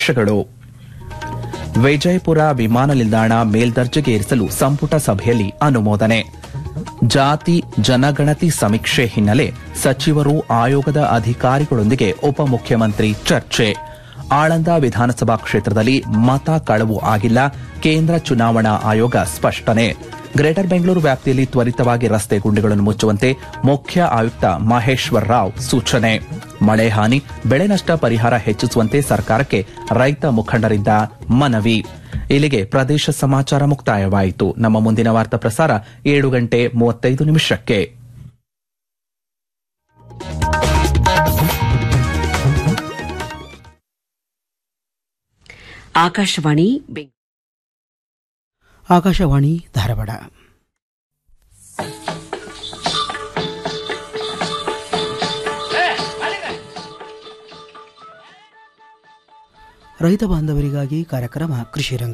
ಪಕ್ಷಗಳು ವಿಜಯಪುರ ವಿಮಾನ ನಿಲ್ದಾಣ ಮೇಲ್ದರ್ಜೆಗೆ ಏರಿಸಲು ಸಂಪುಟ ಸಭೆಯಲ್ಲಿ ಅನುಮೋದನೆ ಜಾತಿ ಜನಗಣತಿ ಸಮೀಕ್ಷೆ ಹಿನ್ನೆಲೆ ಸಚಿವರು ಆಯೋಗದ ಅಧಿಕಾರಿಗಳೊಂದಿಗೆ ಉಪಮುಖ್ಯಮಂತ್ರಿ ಚರ್ಚೆ ಆಳಂದ ವಿಧಾನಸಭಾ ಕ್ಷೇತ್ರದಲ್ಲಿ ಮತ ಕಳವು ಆಗಿಲ್ಲ ಕೇಂದ್ರ ಚುನಾವಣಾ ಆಯೋಗ ಸ್ಪಷ್ಟನೆ ಗ್ರೇಟರ್ ಬೆಂಗಳೂರು ವ್ಯಾಪ್ತಿಯಲ್ಲಿ ತ್ವರಿತವಾಗಿ ರಸ್ತೆ ಗುಂಡಿಗಳನ್ನು ಮುಚ್ಚುವಂತೆ ಮುಖ್ಯ ಆಯುಕ್ತ ಮಹೇಶ್ವರ್ ರಾವ್ ಸೂಚನೆ ಮಳೆ ಹಾನಿ ಬೆಳೆ ನಷ್ಟ ಪರಿಹಾರ ಹೆಚ್ಚಿಸುವಂತೆ ಸರ್ಕಾರಕ್ಕೆ ರೈತ ಮುಖಂಡರಿಂದ ಮನವಿ ಇಲ್ಲಿಗೆ ಪ್ರದೇಶ ಸಮಾಚಾರ ಮುಕ್ತಾಯವಾಯಿತು ನಮ್ಮ ಮುಂದಿನ ವಾರ್ತಾ ಪ್ರಸಾರ ಏಳು ಗಂಟೆ ಮೂವತ್ತೈದು ನಿಮಿಷಕ್ಕೆ ಆಕಾಶವಾಣಿ ಬೆಂಗಳೂರು ಆಕಾಶವಾಣಿ ಧಾರವಾಡ ರೈತ ಬಾಂಧವರಿಗಾಗಿ ಕಾರ್ಯಕ್ರಮ ಕೃಷಿ ರಂಗ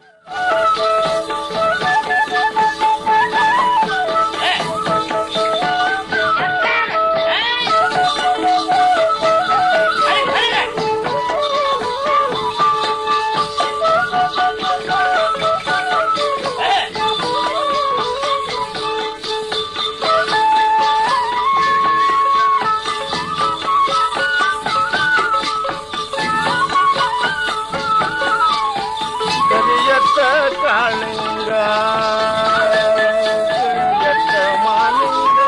ಕರಿಯತ್ತ ಕಾಳಿಂಗ ಕರಿಯತ್ತ ಮಾಲಿಂಗ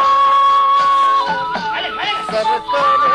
ಸರಕಾರ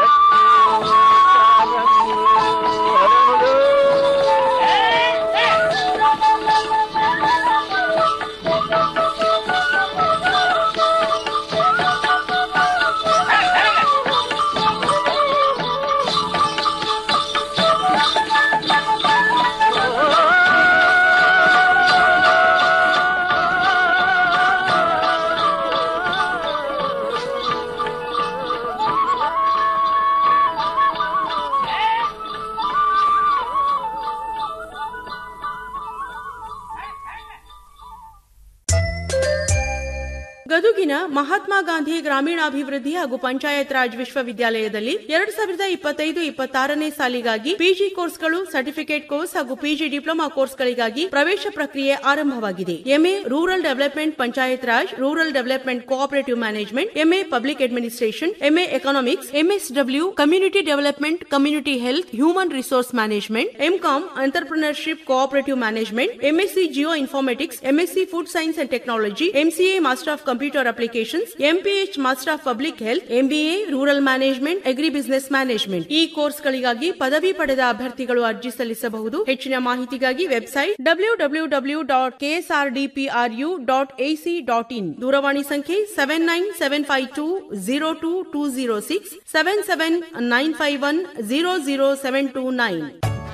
ಗದುಗಿನ ಮಹಾತ್ಮ ಗಾಂಧಿ ಗ್ರಾಮೀಣಾಭಿವೃದ್ಧಿ ಹಾಗೂ ಪಂಚಾಯತ್ ರಾಜ್ ವಿಶ್ವವಿದ್ಯಾಲಯದಲ್ಲಿ ಎರಡ್ ಸಾವಿರದ ಇಪ್ಪತ್ತೈದು ಇಪ್ಪತ್ತಾರನೇ ಸಾಲಿಗಾಗಿ ಪಿಜಿ ಕೋರ್ಸ್ಗಳು ಸರ್ಟಿಫಿಕೇಟ್ ಕೋರ್ಸ್ ಹಾಗೂ ಪಿಜಿ ಡಿಪ್ಲೊಮಾ ಕೋರ್ಸ್ಗಳಿಗಾಗಿ ಪ್ರವೇಶ ಪ್ರಕ್ರಿಯೆ ಆರಂಭವಾಗಿದೆ MA rural development Panchayat Raj rural development cooperative management MA public administration MA economics MSW community development community health human resource management MCom entrepreneurship cooperative management MSc geoinformatics MSc food science and technology MCA master of computer applications MPH master of public health MBA rural management agribusiness management ಈ ಕೋರ್ಸ್ಗಳಿಗಾಗಿ ಪದವಿ ಪಡೆದ ಅಭ್ಯರ್ಥಿಗಳು ಅರ್ಜಿ ಸಲ್ಲಿಸಬಹುದು ಹೆಚ್ಚಿನ ಮಾಹಿತಿಗಾಗಿ website W W W dot KSRDPRU dot AC dot in ದೂರವಾಣಿ ಸಂಖ್ಯೆ seven nine seven five two zero two two zero six seven seven nine five one zero zero seven two nine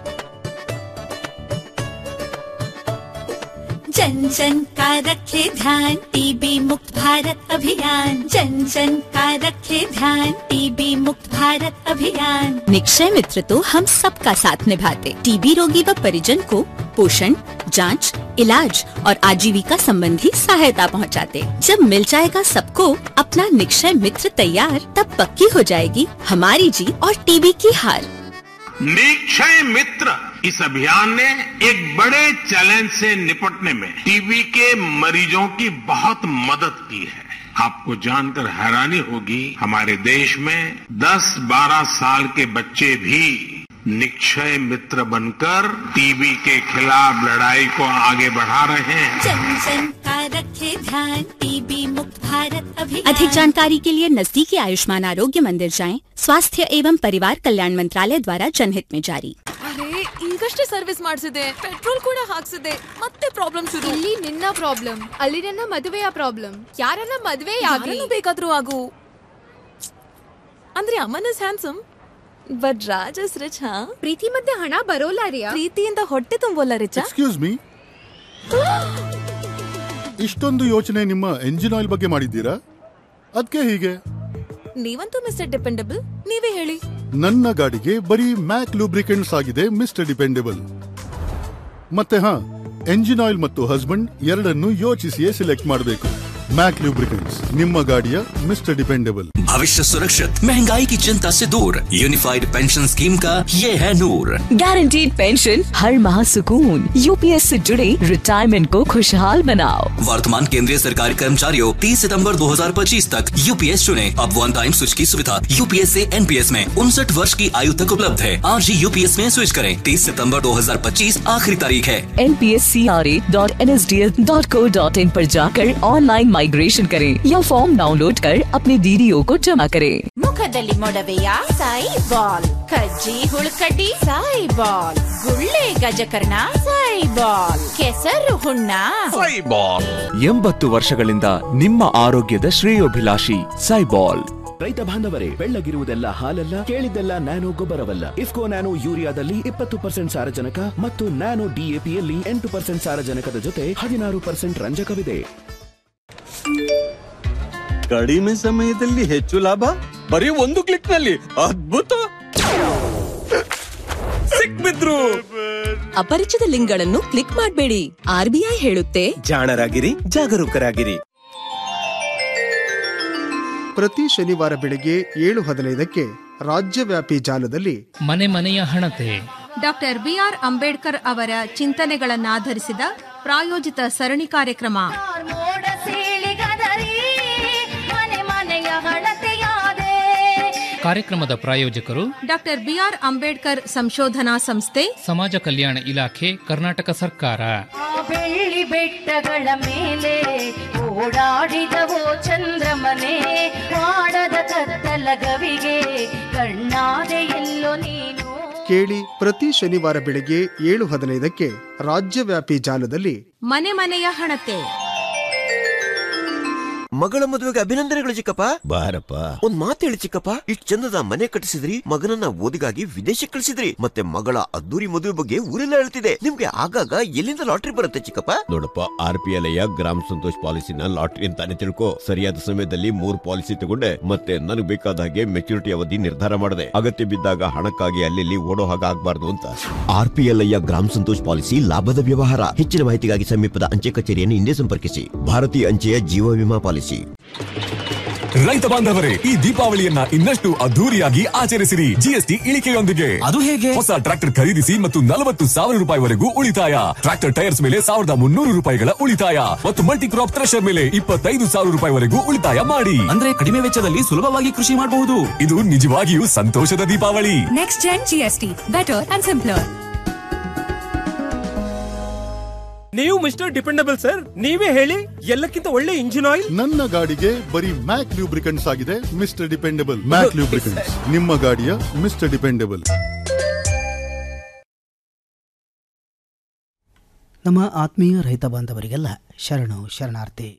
जन जन का रखे ध्यान टीबी मुक्त भारत अभियान जन जन का रखे ध्यान टीबी मुक्त भारत अभियान निक्षय मित्र तो हम सबका साथ निभाते टीबी रोगी व परिजन को पोषण जांच, इलाज और आजीविका संबंधी सहायता पहुंचाते। जब मिल जाएगा सबको अपना निक्षय मित्र तैयार तब पक्की हो जाएगी हमारी जीत और टीबी की हार निक्षय मित्र इस अभियान ने एक बड़े चैलेंज से निपटने में टीबी के मरीजों की बहुत मदद की है आपको जानकर हैरानी होगी हमारे देश में 10-12 साल के बच्चे भी निक्षय मित्र बनकर टीबी के खिलाफ लड़ाई को आगे बढ़ा रहे हैं जन जन का रखे ध्यान टीबी मुक्त भारत अभियान अधिक जानकारी के लिए नजदीकी आयुष्मान आरोग्य मंदिर जाएं स्वास्थ्य एवं परिवार कल्याण मंत्रालय द्वारा जनहित में जारी ಅರೆ ಈಗಷ್ಟೇ ಸರ್ವಿಸ್ ಮಾಡಿಸಿದೆ ಪೆಟ್ರೋಲ್ ಕೂಡ ಹಾಕ್ಸಿದೆ ಮತ್ತೆ ಪ್ರಾಬ್ಲಮ್ ಶುರು ಇಲ್ಲಿ ನಿನ್ನ ಪ್ರಾಬ್ಲಮ್ ಅಲ್ಲಿ ನನ್ನ ಮದುವೆಯ ಪ್ರಾಬ್ಲಮ್ ಯಾರನ್ನ ಮದುವೆ ಯಾರನ್ನು ಬೇಕಾದ್ರೂ ಆಗು ಅಂದ್ರೆ Aman is handsome but Raj is rich ಹಾ ಪ್ರೀತಿ ಮಧ್ಯೆ ಹಣ ಬರೋಲ್ಲ ರಿಯಾ ಪ್ರೀತಿಯಿಂದ ಹೊಟ್ಟೆ ತುಂಬೋಲ್ಲ ರಿಚ ಎಕ್ಸ್ಕ್ಯೂಸ್ ಮೀ ಇಷ್ಟೊಂದು ಯೋಚನೆ ನಿಮ್ಮ ಎಂಜಿನ್ ಆಯಿಲ್ ಬಗ್ಗೆ ಮಾಡಿದ್ದೀರಾ ಅದಕ್ಕೆ ಹೀಗೆ ನೀವಂತೂ ಮಿಸ್ಟರ್ ಡಿಪೆಂಡಬಲ್ ನೀವೇ ಹೇಳಿ ನನ್ನ ಗಾಡಿಗೆ ಬರೀ ಮ್ಯಾಕ್ ಲೂಬ್ರಿಕೆಂಟ್ಸ್ ಆಗಿದೆ ಮಿಸ್ಟರ್ ಡಿಪೆಂಡೆಬಲ್ ಮತ್ತೆ ಹಾ ಎಂಜಿನ್ ಆಯಿಲ್ ಮತ್ತು ಹಸ್ಬೆಂಡ್ ಎರಡನ್ನು ಯೋಚಿಸಿಯೇ ಸಿಲೆಕ್ಟ್ ಮಾಡಬೇಕು ಮ್ಯಾಕ್ ಲೂಬ್ರಿಕೆಂಟ್ಸ್ ನಿಮ್ಮ ಗಾಡಿಯ ಮಿಸ್ಟರ್ ಡಿಪೆಂಡೆಬಲ್ भविष्य सुरक्षित महंगाई की चिंता से दूर यूनिफाइड पेंशन स्कीम का ये है नूर गारंटीड पेंशन हर माह सुकून यूपीएस से जुड़े रिटायरमेंट को खुशहाल बनाओ वर्तमान केंद्रीय सरकारी कर्मचारियों 30 सितंबर 2025 तक यूपीएस चुने अब वन टाइम स्विच की सुविधा यूपीएस से एनपीएस में उनसठ वर्ष की आयु तक उपलब्ध है आज ही यूपीएस में स्विच करें 30 सितंबर 2025 आखिरी तारीख है N P S C R A dot N S D L dot co dot in आरोप जाकर ऑनलाइन माइग्रेशन करें या फॉर्म डाउनलोड कर अपने डीडीओ को जमा करें ಮುಖದಲ್ಲಿ ಮೊಡವೆಯ ಸಾಯಿ ಬಾಲ್ ಕಜ್ಜಿ ಹುಳುಕಡ್ಡಿ ಸಾಯಿ ಬಾಲ್ ಗುಳ್ಳೆ ಗಜಕರ್ಣ ಸಾಯಿ ಬಾಲ್ ಕೆಸರು ಹುಣ್ಣ ಎಂಬತ್ತು ವರ್ಷಗಳಿಂದ ನಿಮ್ಮ ಆರೋಗ್ಯದ ಶ್ರೇಯೋಭಿಲಾಷಿ ಸೈಬಾಲ್ ರೈತ ಬಾಂಧವರೇ ಬೆಳ್ಳಗಿರುವುದೆಲ್ಲ ಹಾಲಲ್ಲ ಕೇಳಿದ್ದೆಲ್ಲ ನ್ಯಾನೋ ಗೊಬ್ಬರವಲ್ಲ ಇಫ್ಕೋ ನ್ಯಾನೋ ಯೂರಿಯಾದಲ್ಲಿ ಇಪ್ಪತ್ತು ಪರ್ಸೆಂಟ್ ಸಾರಜನಕ ಮತ್ತು ನ್ಯಾನೋ ಡಿಎಪಿಯಲ್ಲಿ ಎಂಟು ಪರ್ಸೆಂಟ್ ಸಾರಜನಕದ ಜೊತೆ ಹದಿನಾರು ಪರ್ಸೆಂಟ್ ರಂಜಕವಿದೆ ಕಡಿಮೆ ಸಮಯದಲ್ಲಿ ಹೆಚ್ಚು ಲಾಭ ಬರೀ ಒಂದು ಕ್ಲಿಕ್ ನಲ್ಲಿ ಅದ್ಭುತ ಸಿಕ್ಬಿದ್ರು ಅಪರಿಚಿತ ಲಿಂಕ್ಗಳನ್ನು ಕ್ಲಿಕ್ ಮಾಡಬೇಡಿ ಆರ್ಬಿಐ ಹೇಳುತ್ತೆ ಜಾಣರಾಗಿರಿ ಜಾಗರೂಕರಾಗಿರಿ ಪ್ರತಿ ಶನಿವಾರ ಬೆಳಿಗ್ಗೆ ಏಳು ಹದಿನೈದಕ್ಕೆ ರಾಜ್ಯವ್ಯಾಪಿ ಜಾಲದಲ್ಲಿ ಮನೆ ಮನೆಯ ಹಣತೆ ಡಾಕ್ಟರ್ ಬಿಆರ್ ಅಂಬೇಡ್ಕರ್ ಅವರ ಚಿಂತನೆಗಳನ್ನಾಧರಿಸಿದ ಪ್ರಾಯೋಜಿತ ಸರಣಿ ಕಾರ್ಯಕ್ರಮ ಕಾರ್ಯಕ್ರಮದ ಪ್ರಾಯೋಜಕರು ಡಾಕ್ಟರ್ ಬಿಆರ್ ಅಂಬೇಡ್ಕರ್ ಸಂಶೋಧನಾ ಸಂಸ್ಥೆ ಸಮಾಜ ಕಲ್ಯಾಣ ಇಲಾಖೆ ಕರ್ನಾಟಕ ಸರ್ಕಾರ ಬೆಳ್ಳಿ ಬೆಟ್ಟಗಳ ಮೇಲೆ ಓಡಾಡಿದವೋ ಚಂದ್ರಮನೆ ಮಾಡದ ಕತ್ತಲ ಗವಿಗೆ ಕಣ್ಣಾದೆ ಎಲ್ಲೋ ನೀನು ಕೇಳಿ ಪ್ರತಿ ಶನಿವಾರ ಬೆಳಿಗ್ಗೆ ಏಳು ಹದಿನೈದಕ್ಕೆ ರಾಜ್ಯವ್ಯಾಪಿ ಜಾಲದಲ್ಲಿ ಮನೆ ಮನೆಯ ಹಣತೆ ಮಗಳ ಮದುವೆಗೆ ಅಭಿನಂದನೆಗಳು ಚಿಕ್ಕಪ್ಪ ಬಾರಪ್ಪ ಒಂದ್ ಮಾತು ಹೇಳಿ ಚಿಕ್ಕಪ್ಪ ಇಷ್ಟ್ ಚಂದದ ಮನೆ ಕಟ್ಟಿಸಿದ್ರಿ ಮಗನನ್ನ ಓದಿಗಾಗಿ ವಿದೇಶಕ್ಕೆ ಕಳಿಸಿದ್ರಿ ಮತ್ತೆ ಮಗಳ ಅದ್ದೂರಿ ಮದುವೆ ಬಗ್ಗೆ ಊರೆಲ್ಲ ಹೇಳ್ತಿದೆ ನಿಮ್ಗೆ ಆಗಾಗ ಎಲ್ಲಿಂದ ಲಾಟ್ರಿ ಬರುತ್ತೆ ಚಿಕ್ಕಪ್ಪ ನೋಡಪ್ಪ ಆರ್ ಪಿ ಎಲ್ ಗ್ರಾಮ ಸಂತೋಷ್ ಪಾಲಿಸಿನ ಲಾಟ್ರಿ ಅಂತಾನೆ ತಿಳ್ಕೊ ಸರಿಯಾದ ಸಮಯದಲ್ಲಿ ಮೂರ್ ಪಾಲಿಸಿ ತಗೊಂಡೆ ಮತ್ತೆ ನನಗೆ ಬೇಕಾದ ಹಾಗೆ ಮೆಚುರಿಟಿ ಅವಧಿ ನಿರ್ಧಾರ ಮಾಡಿದೆ ಅಗತ್ಯ ಬಿದ್ದಾಗ ಹಣಕ್ಕಾಗಿ ಅಲ್ಲಿ ಓಡೋ ಹಾಗೆ ಆಗ್ಬಾರ್ದು ಅಂತ ಆರ್ ಪಿ ಎಲ್ ಗ್ರಾಮ ಸಂತೋಷ್ ಪಾಲಿಸಿ ಲಾಭದ ವ್ಯವಹಾರ ಹೆಚ್ಚಿನ ಮಾಹಿತಿಗಾಗಿ ಸಮೀಪದ ಅಂಚೆ ಕಚೇರಿಯನ್ನು ಹಿಂದೆ ಸಂಪರ್ಕಿಸಿ ಭಾರತೀಯ ಅಂಚೆಯ ಜೀವ ವಿಮಾ ಪಾಲಿಸಿ ರೈತ ಬಾಂಧವರೇ ಈ ದೀಪಾವಳಿಯನ್ನ ಇನ್ನಷ್ಟು ಅದ್ದೂರಿಯಾಗಿ ಆಚರಿಸಿರಿ ಜಿಎಸ್ಟಿ ಇಳಿಕೆಯೊಂದಿಗೆ ಅದು ಹೇಗೆ ಹೊಸ ಟ್ರಾಕ್ಟರ್ ಖರೀದಿಸಿ ಮತ್ತು ನಲವತ್ತು ಸಾವಿರ ರೂಪಾಯಿವರೆಗೂ ಉಳಿತಾಯ ಟ್ರಾಕ್ಟರ್ ಟೈರ್ಸ್ ಮೇಲೆ ಸಾವಿರದ ಮುನ್ನೂರು ರೂಪಾಯಿಗಳ ಉಳಿತಾಯ ಮತ್ತು ಮಲ್ಟಿ ಕ್ರಾಪ್ ಥ್ರೆಶರ್ ಮೇಲೆ ಇಪ್ಪತ್ತೈದು ಸಾವಿರ ರೂಪಾಯಿವರೆಗೂ ಉಳಿತಾಯ ಮಾಡಿ ಅಂದ್ರೆ ಕಡಿಮೆ ವೆಚ್ಚದಲ್ಲಿ ಸುಲಭವಾಗಿ ಕೃಷಿ ಮಾಡಬಹುದು ಇದು ನಿಜವಾಗಿಯೂ ಸಂತೋಷದ Deepavali next gen GST better and simpler ನೀವು ಮಿಸ್ಟರ್ ಡಿಪೆಂಡಬಲ್ ಸರ್ ನೀವೇ ಹೇಳಿ ಎಲ್ಲಕ್ಕಿಂತ ಒಳ್ಳೆ ಇಂಜಿನ್ ಆಯಿಲ್ ನನ್ನ ಗಾಡಿಗೆ ಬರೀ ಮ್ಯಾಕ್ ಲೂಬ್ರಿಕೆಂಟ್ಸ್ ಆಗಿದೆ ಮಿಸ್ಟರ್ ಡಿಪೆಂಡಬಲ್ ಮ್ಯಾಕ್ ಲೂಬ್ರಿಕೆಂಟ್ಸ್ ನಿಮ್ಮ ಗಾಡಿಯ ಮಿಸ್ಟರ್ ಡಿಪೆಂಡಬಲ್ ನಮ್ಮ ಆತ್ಮೀಯ ರೈತ ಬಾಂಧವರಿಗೆಲ್ಲ ಶರಣು ಶರಣಾರ್ಥಿ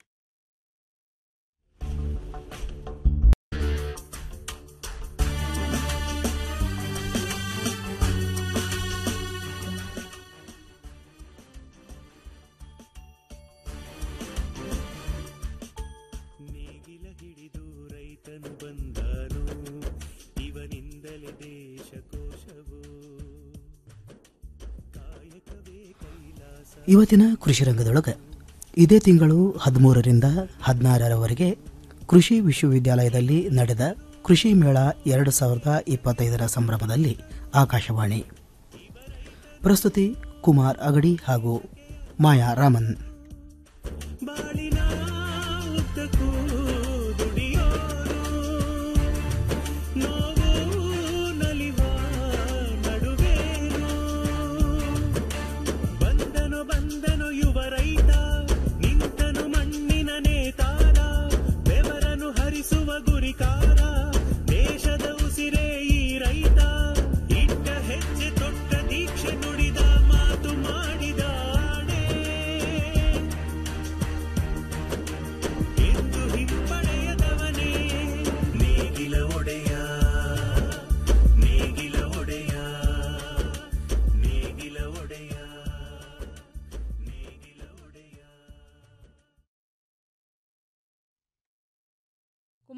ಇವತ್ತಿನ ಕೃಷಿ ರಂಗದೊಳಗೆ ಇದೇ ತಿಂಗಳು ಹದಿಮೂರರಿಂದ ಹದಿನಾರರವರೆಗೆ ಕೃಷಿ ವಿಶ್ವವಿದ್ಯಾಲಯದಲ್ಲಿ ನಡೆದ ಕೃಷಿ ಮೇಳ ಎರಡು ಸಾವಿರದ ಇಪ್ಪತ್ತೈದರ ಸಂಭ್ರಮದಲ್ಲಿ ಆಕಾಶವಾಣಿ ಪ್ರಸ್ತುತಿ ಕುಮಾರ್ ಅಗಡಿ ಹಾಗೂ ಮಾಯಾ ರಾಮನ್ ಬಂದನು ಬಂದನು ಯುವ ರೈತ ನಿಂತನು ಮಣ್ಣಿನ ನೇತಾರ ಬೆವರನು ಹರಿಸುವ ಗುರಿಕಾರ ದೇಶದ ಉಸಿರೇ ಈ ರೈತ ಇಟ್ಟ ಹೆಜ್ಜೆ ತೊಟ್ಟ ದೀಕ್ಷೆ ನುಡಿದ ಮಾತು ಮಾಡಿದ ಆಣೆ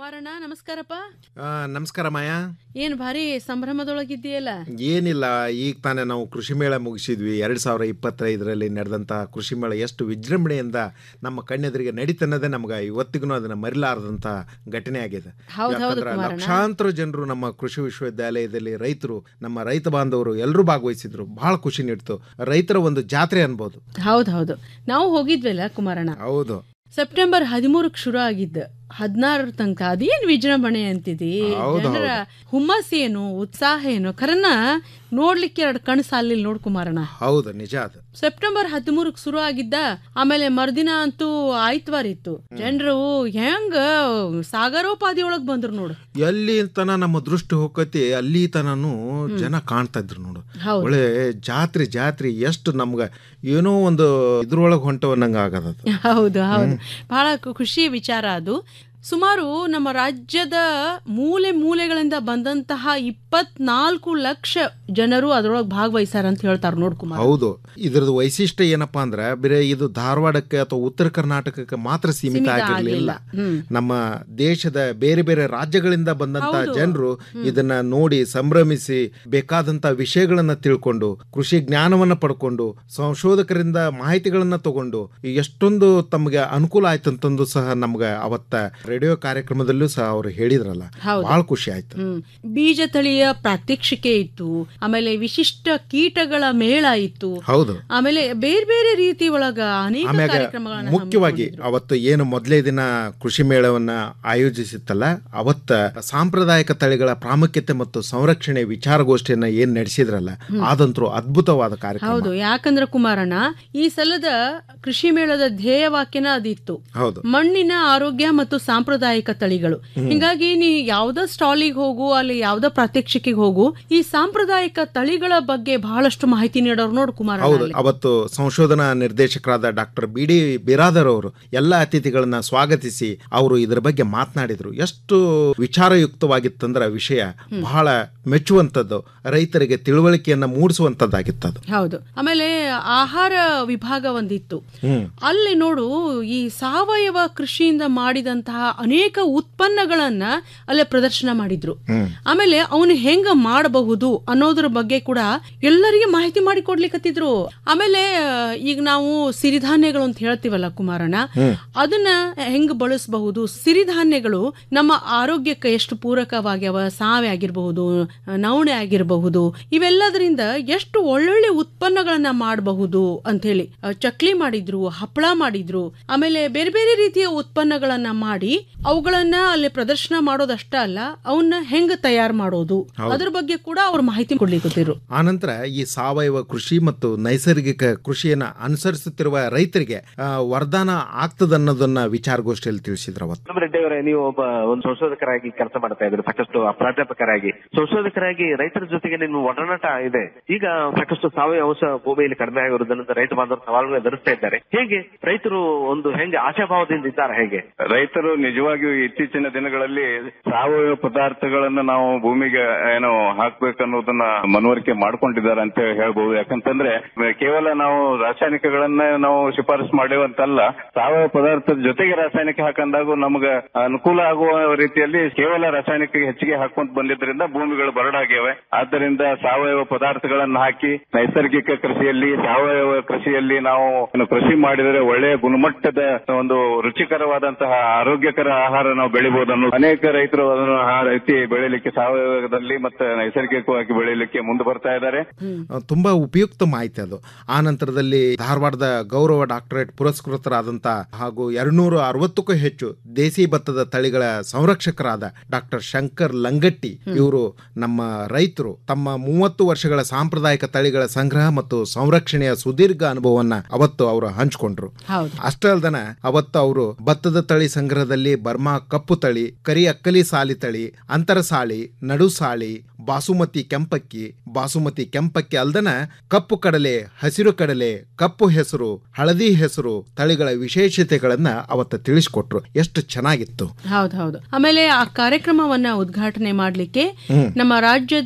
ಕುಮಾರಣ್ಣ ನಮಸ್ಕಾರಪ್ಪ ಆ, ನಮಸ್ಕಾರ ಮಾಯಾ ಏನ್ ಭಾರಿ ಸಂಭ್ರಮದೊಳಗಿದ್ದೀಯಲ್ಲ ಏನಿಲ್ಲ ಈಗ ತಾನೇ ನಾವು ಕೃಷಿ ಮೇಳ ಮುಗಿಸಿದ್ವಿ ಎರಡು ಸಾವಿರ ಇಪ್ಪತ್ತೈದರಲ್ಲಿ ನಡೆದಂಥ ಕೃಷಿ ಮೇಳ ಎಷ್ಟು ವಿಜೃಂಭಣೆಯಿಂದ ನಮ್ಮ ಕಣ್ಣೆದುರಿಗೆ ನಡೀತನ್ನೋದೇ ನಮ್ಗೆ ಇವತ್ತಿಗೂ ಅದನ್ನು ಮರಿಲಾರದಂಥ ಘಟನೆ ಆಗಿದೆ ಹೌದ್ ಹೌದು ಯಾಕಂದ್ರೆ ಕುಮಾರಣ್ಣ. ಲಕ್ಷಾಂತರ ಜನರು ನಮ್ಮ ಕೃಷಿ ವಿಶ್ವವಿದ್ಯಾಲಯದಲ್ಲಿ ರೈತರು ನಮ್ಮ ರೈತ ಬಾಂಧವರು ಎಲ್ಲರೂ ಭಾಗವಹಿಸಿದ್ರು ಬಹಳ ಖುಷಿ ನೀಡ್ತು ರೈತರ ಒಂದು ಜಾತ್ರೆ ಅನ್ಬೋದು ಹೌದ್ ಹೌದು ನಾವು ಹೋಗಿದ್ವಲ್ಲ ಕುಮಾರಣ್ಣ ಹೌದು ಸೆಪ್ಟೆಂಬರ್ ಹದಿಮೂರಕ್ಕೆ ಶುರು ಆಗಿದ್ದ ಹದಿನಾರರ ತನಕ ಅದೇನ್ ವಿಜೃಂಭಣೆ ಅಂತಿದಿ ಹೌದು, ಜನರ ಹುಮ್ಮಸ್ ಏನು ಉತ್ಸಾಹ ಏನು ಖರನ ನೋಡ್ಲಿಕ್ಕೆ ಎರಡು ಕಣ್ಣು ಸಾಲಿಲ್ಲ ನೋಡ್ ಕುಮಾರಣ್ಣ ಹೌದು ನಿಜ ಅದು ಸೆಪ್ಟೆಂಬರ್ ಹದಿಮೂರಕ್ಕೆ ಶುರು ಆಗಿದ್ದ ಆಮೇಲೆ ಮರ್ದಿನ ಅಂತೂ ಆಯ್ತವಾರ ಇತ್ತು ಜನರು ಹೆಂಗ ಸಾಗರೋಪಾದಿ ಒಳಗ್ ಬಂದ್ರು ನೋಡು ಎಲ್ಲಿ ತನ ನಮ್ಮ ದೃಷ್ಟಿ ಹೋಗತಿ ಅಲ್ಲಿ ತನನು ಜನ ಕಾಣ್ತಾ ಇದ್ರು ನೋಡು ಹೌದು. ಒಳ್ಳೆ ಜಾತ್ರೆ ಜಾತ್ರೆ ಎಷ್ಟು ನಮ್ಗ ಏನೋ ಒಂದು ಇದ್ರೊಳಗೆ ಹೊಂಟವನ್ನಂಗ ಆಗದ ಅದು. ಹೌದು ಹೌದು ಬಹಳ ಖು- ಖುಷಿಯ ವಿಚಾರ ಅದು ಸುಮಾರು ನಮ್ಮ ರಾಜ್ಯದ ಮೂಲೆ ಮೂಲೆಗಳಿಂದ ಬಂದಂತಹ ಇಪ್ಪತ್ನಾಲ್ಕು ಲಕ್ಷ ಜನರು ಅದರೊಳಗೆ ಭಾಗವಹಿಸ್ಯಾರ ಅಂತ ಹೇಳ್ತಾರೆ ನೋಡ್ಕುಮಾರ್ ಹೌದು ಇದ್ರದ್ದು ವೈಶಿಷ್ಟ್ಯ ಏನಪ್ಪಾ ಅಂದ್ರೆ ಬರೀ ಇದು ಧಾರವಾಡಕ್ಕೆ ಅಥವಾ ಉತ್ತರ ಕರ್ನಾಟಕಕ್ಕೆ ಮಾತ್ರ ಸೀಮಿತ ಸೀಮಿತ ಆಗಿರ್ಲಿಲ್ಲ ಆಗ್ಲಿಲ್ಲ. ಹ್ಮ್. ನಮ್ಮ ದೇಶದ ಬೇರೆ ಬೇರೆ ರಾಜ್ಯಗಳಿಂದ ಬಂದಂತ ಹೌದು. ಜನರು ಇದನ್ನ ನೋಡಿ ಸಂಭ್ರಮಿಸಿ ಬೇಕಾದಂತ ವಿಷಯಗಳನ್ನ ತಿಳ್ಕೊಂಡು ಕೃಷಿ ಜ್ಞಾನವನ್ನ ಪಡ್ಕೊಂಡು ಸಂಶೋಧಕರಿಂದ ಮಾಹಿತಿಗಳನ್ನ ತಗೊಂಡು ಎಷ್ಟೊಂದು ತಮಗೆ ಅನುಕೂಲ ಆಯ್ತಂತಂದು ಸಹ ನಮ್ಗೆ ಅವತ್ತ ರೇಡಿಯೋ ಕಾರ್ಯಕ್ರಮದಲ್ಲೂ ಸಹ ಅವರು ಹೇಳಿದ್ರಲ್ಲ ಹೌದು. ಬಹಳ ಖುಷಿ ಆಯ್ತು ಹ್ಮ್ ಬೀಜ ತಳಿಯ ಪ್ರಾತ್ಯಕ್ಷಿಕೆ ಇತ್ತು ಆಮೇಲೆ ವಿಶಿಷ್ಟ ಕೀಟಗಳ ಮೇಳ ಇತ್ತು ಹೌದು ಆಮೇಲೆ ಬೇರೆ ಬೇರೆ ರೀತಿ ಒಳಗ ಅನೇಕ ಆಮ್ಯಾಗ ಕಾರ್ಯಕ್ರಮಗಳನ್ನ ಮುಖ್ಯವಾಗಿ ಅವತ್ತು ಏನು ಮೊದಲೇ ದಿನ ಕೃಷಿ ಮೇಳವನ್ನ ಆಯೋಜಿಸಿತ್ತಲ್ಲ ಅವತ್ತ ಸಾಂಪ್ರದಾಯಿಕ ತಳಿಗಳ ಪ್ರಾಮುಖ್ಯತೆ ಮತ್ತು ಸಂರಕ್ಷಣೆ ವಿಚಾರಗೋಷ್ಠಿಯನ್ನ ಏನ್ ನಡೆಸಿದ್ರಲ್ಲ ಅದಂತರೂ ಅದ್ಭುತವಾದ ಕಾರ್ಯಕ್ರಮ ಹೌದು ಯಾಕಂದ್ರೆ ಕುಮಾರಣ್ಣ ಈ ಸಲದ ಕೃಷಿ ಮೇಳದ ಧ್ಯೇಯ ವಾಕ್ಯನ ಅದಿತ್ತು ಹೌದು ಮಣ್ಣಿನ ಆರೋಗ್ಯ ಮತ್ತು ಸಾಂಪ್ರದಾಯಿಕ ತಳಿಗಳು ಹ್ಮ್. ಹಿಂಗಾಗಿ ನೀ ಯಾವ್ದ ಸ್ಟಾಲಿಗೆ ಹೋಗು ಅಲ್ಲಿ ಯಾವ್ದ ಪ್ರಾತ್ಯಕ್ಷಿಕೆಗೆ ಹೋಗು ಈ ಸಾಂಪ್ರದಾಯಿಕ ತಳಿಗಳ ಬಗ್ಗೆ ಬಹಳಷ್ಟು ಮಾಹಿತಿ ನೀಡೋರು ನೋಡು ಕುಮಾರ ಹೌದು ಅವತ್ತು ಸಂಶೋಧನಾ ನಿರ್ದೇಶಕರಾದ ಡಾಕ್ಟರ್ ಬಿ ಡಿ ಬಿರಾದರ್ ಅವರು ಎಲ್ಲ ಅತಿಥಿಗಳನ್ನ ಸ್ವಾಗತಿಸಿ ಅವರು ಇದರ ಬಗ್ಗೆ ಮಾತನಾಡಿದ್ರು ಎಷ್ಟು ವಿಚಾರಯುಕ್ತವಾಗಿತ್ತಂದ್ರ ವಿಷಯ ಬಹಳ ಮೆಚ್ಚುವಂಥದ್ದು ರೈತರಿಗೆ ತಿಳುವಳಿಕೆಯನ್ನ ಮೂಡಿಸುವಂತದ್ದಾಗಿತ್ತದು ಹೌದು ಆಮೇಲೆ ಆಹಾರ ವಿಭಾಗ ಒಂದಿತ್ತು ಹ್ಮ್ ಅಲ್ಲಿ ನೋಡು ಈ ಸಾವಯವ ಕೃಷಿಯಿಂದ ಮಾಡಿದಂತಹ ಅನೇಕ ಉತ್ಪನ್ನಗಳನ್ನ ಅಲ್ಲೇ ಪ್ರದರ್ಶನ ಮಾಡಿದ್ರು ಹ್ಮ್ ಆಮೇಲೆ ಅವನು ಹೆಂಗ ಮಾಡಬಹುದು ಅನ್ನೋದ್ರ ಬಗ್ಗೆ ಕೂಡ ಎಲ್ಲರಿಗೆ ಮಾಹಿತಿ ಮಾಡಿ ಕೊಡ್ಲಿಕ್ಕತ್ತಿದ್ರು ಆಮೇಲೆ ಆ, ಈಗ ನಾವು ಸಿರಿಧಾನ್ಯಗಳು ಅಂತ ಹೇಳ್ತೀವಲ್ಲ ಕುಮಾರಣ್ಣ ಹ್ಮ್. ಅದನ್ನ ಹೆಂಗ್ ಬಳಸಬಹುದು ಸಿರಿಧಾನ್ಯಗಳು ನಮ್ಮ ಆರೋಗ್ಯಕ್ಕೆ ಎಷ್ಟು ಪೂರಕವಾಗ್ಯಾವ ಸಾವೆ ಆಗಿರಬಹುದು ನವಣೆ ಆಗಿರಬಹುದು ಇವೆಲ್ಲದರಿಂದ ಎಷ್ಟು ಒಳ್ಳೊಳ್ಳೆ ಉತ್ಪನ್ನಗಳನ್ನ ಮಾಡಬಹುದು ಅಂತ ಹೇಳಿ ಆ, ಚಕ್ಲಿ ಮಾಡಿದ್ರು ಹಪ್ಪಳ ಮಾಡಿದ್ರು ಆಮೇಲೆ ಬೇರೆ ಬೇರೆ ರೀತಿಯ ಉತ್ಪನ್ನಗಳನ್ನ ಮಾಡಿ ಅವುಗಳನ್ನ ಅಲ್ಲಿ ಪ್ರದರ್ಶನ ಮಾಡೋದಷ್ಟ ಅಲ್ಲ ಅವನ್ನ ಹೆಂಗ್ ತಯಾರು ಮಾಡೋದು ಹೌದು. ಅದ್ರ ಬಗ್ಗೆ ಕೂಡ ಅವ್ರು ಮಾಹಿತಿ ಕೊಡ್ಲಿಕ್ಕತ್ತಿರು ಆನಂತರ ಈ ಸಾವಯವ ಕೃಷಿ ಮತ್ತು ನೈಸರ್ಗಿಕ ಕೃಷಿಯನ್ನ ಅನುಸರಿಸುತ್ತಿರುವ ರೈತರಿಗೆ ಆ, ವರದಾನ ಆಗ್ತದನ್ನೋದನ್ನ ವಿಚಾರಗೋಷ್ಠಿಯಲ್ಲಿ ತಿಳಿಸಿದ್ರು ಅವತ್ತು ನಮ್ಮ ರೆಡ್ಡಿ ಅವರೇ ನೀವು ಒಬ್ಬ ಒಂದು ಸಂಶೋಧಕರಾಗಿ ಕೆಲಸ ಮಾಡ್ತಾ ಇದ್ರಿ ಸಾಕಷ್ಟು ಪ್ರಾಧ್ಯಾಪಕರಾಗಿ ಸಂಶೋಧಕರಾಗಿ ರೈತರ ಜೊತೆಗೆ ನಿಮ್ಮ ಒಡನಾಟ ಇದೆ ಈಗ ಸಾಕಷ್ಟು ಸಾವಯವ ಅಂಶ ಭೂಮಿಯಲ್ಲಿ ಕಡಿಮೆ ಆಗಿರುವುದರಿಂದ ರೈತ ಬಾಂಧವರು ಸವಾಲುಗಳು ಎದುರಿಸ್ತಾ ಇದ್ದಾರೆ ಹೇಗೆ ರೈತರು ಒಂದು ಹೆಂಗೆ ಆಶಾಭಾವದಿಂದ ಇದ್ದಾರೆ ಹೇಗೆ ರೈತರು ನಿಜವಾಗಿಯೂ ಇತ್ತೀಚಿನ ದಿನಗಳಲ್ಲಿ ಸಾವಯವ ಪದಾರ್ಥಗಳನ್ನ ನಾವು ಭೂಮಿಗೆ ಏನು ಹಾಕ್ಬೇಕನ್ನೋದನ್ನ ಮನವರಿಕೆ ಮಾಡ್ಕೊಂಡಿದ್ದಾರೆ ಅಂತ ಹೇಳ್ಬಹುದು ಯಾಕಂತಂದ್ರೆ ಕೇವಲ ನಾವು ರಾಸಾಯನಿಕಗಳನ್ನ ನಾವು ಶಿಫಾರಸು ಮಾಡುವಂತಲ್ಲ ಸಾವಯವ ಪದಾರ್ಥದ ಜೊತೆಗೆ ರಾಸಾಯನಿಕ ಹಾಕಂದಾಗ ನಮ್ಗೆ ಅನುಕೂಲ ಆಗುವ ರೀತಿಯಲ್ಲಿ ಕೇವಲ ರಾಸಾಯನಿಕ ಹೆಚ್ಚಿಗೆ ಹಾಕೊಂತ ಬಂದಿದ್ರಿಂದ ಭೂಮಿಗಳು ಬರಡಾಗ್ಯವೆ ಆದ್ದರಿಂದ ಸಾವಯವ ಪದಾರ್ಥಗಳನ್ನ ಹಾಕಿ ನೈಸರ್ಗಿಕ ಕೃಷಿಯಲ್ಲಿ ಸಾವಯವ ಕೃಷಿಯಲ್ಲಿ ನಾವು ಏನು ಕೃಷಿ ಮಾಡಿದರೆ ಒಳ್ಳೆಯ ಗುಣಮಟ್ಟದ ಒಂದು ರುಚಿಕರವಾದಂತಹ ಆರೋಗ್ಯಕರ ಆಹಾರ ನಾವು ಬೆಳಿಬಹುದು ಅನ್ನೋ ಅನೇಕ ರೈತರು ಅದನ್ನು ಆ ರೀತಿ ಬೆಳಿಲಿಕ್ಕೆ ಸಾವಯವದಲ್ಲಿ ಮತ್ತೆ ನೈಸರ್ಗಿಕವಾಗಿ ಬೆಳಿಲಿಕ್ಕೆ ಮುಂದೆ ಬರ್ತಾ ಇದ್ದಾರೆ ಆ, ತುಂಬಾ ಉಪಯುಕ್ತ ಮಾಹಿತಿ ಅದು ಆ ನಂತರದಲ್ಲಿ ಧಾರವಾಡದ ಗೌರವ ಡಾಕ್ಟರೇಟ್ ಪುರಸ್ಕೃತರಾದಂತ ಹಾಗೂ ಎರಡ್ನೂರ ಅರವತ್ತಕ್ಕೂ ಹೆಚ್ಚು ದೇಸಿ ಭತ್ತದ ತಳಿಗಳ ಸಂರಕ್ಷಕರಾದ ಡಾಕ್ಟರ್ ಶಂಕರ್ ಲಂಗಟ್ಟಿ ಇವರು ನಮ್ಮ ರೈತರು ತಮ್ಮ ಮೂವತ್ತು ವರ್ಷಗಳ ಸಾಂಪ್ರದಾಯಿಕ ತಳಿಗಳ ಸಂಗ್ರಹ ಮತ್ತು ಸಂರಕ್ಷಣೆಯ ಸುದೀರ್ಘ ಅನುಭವವನ್ನ ಅವತ್ತು ಅವರು ಹಂಚಿಕೊಂಡ್ರು ಹೌದು ಅಷ್ಟೇ ಅಲ್ದನ ಅವತ್ತು ಅವರು ಭತ್ತದ ತಳಿ ಸಂಗ್ರಹದಲ್ಲಿ ಬರ್ಮಾ ಕಪ್ಪು ತಳಿ ಕರಿ ಅಕ್ಕಲಿ ಸಾಲಿ ತಳಿ ಅಂತರ ಸಾಳಿ ನಡು ಸಾಳಿ ಬಾಸುಮತಿ ಕೆಂಪಕ್ಕಿ ಬಾಸುಮತಿ ಕೆಂಪಕ್ಕಿ ಅಲ್ದನ ಕಪ್ಪು ಕಡಲೆ ಹಸಿರು ಕಡಲೆ ಕಪ್ಪು ಹೆಸರು ಹಳದಿ ಹೆಸರು ತಳಿಗಳ ವಿಶೇಷತೆಗಳನ್ನ ಅವತ್ತು ತಿಳಿಸ್ಕೊಟ್ರು ಎಷ್ಟು ಚೆನ್ನಾಗಿತ್ತು ಹೌದು ಹೌದು ಆಮೇಲೆ ಆ ಕಾರ್ಯಕ್ರಮವನ್ನ ಉದ್ಘಾಟನೆ ಮಾಡ್ಲಿಕ್ಕೆ ಹ್ಮ್. ನಮ್ಮ ರಾಜ್ಯದ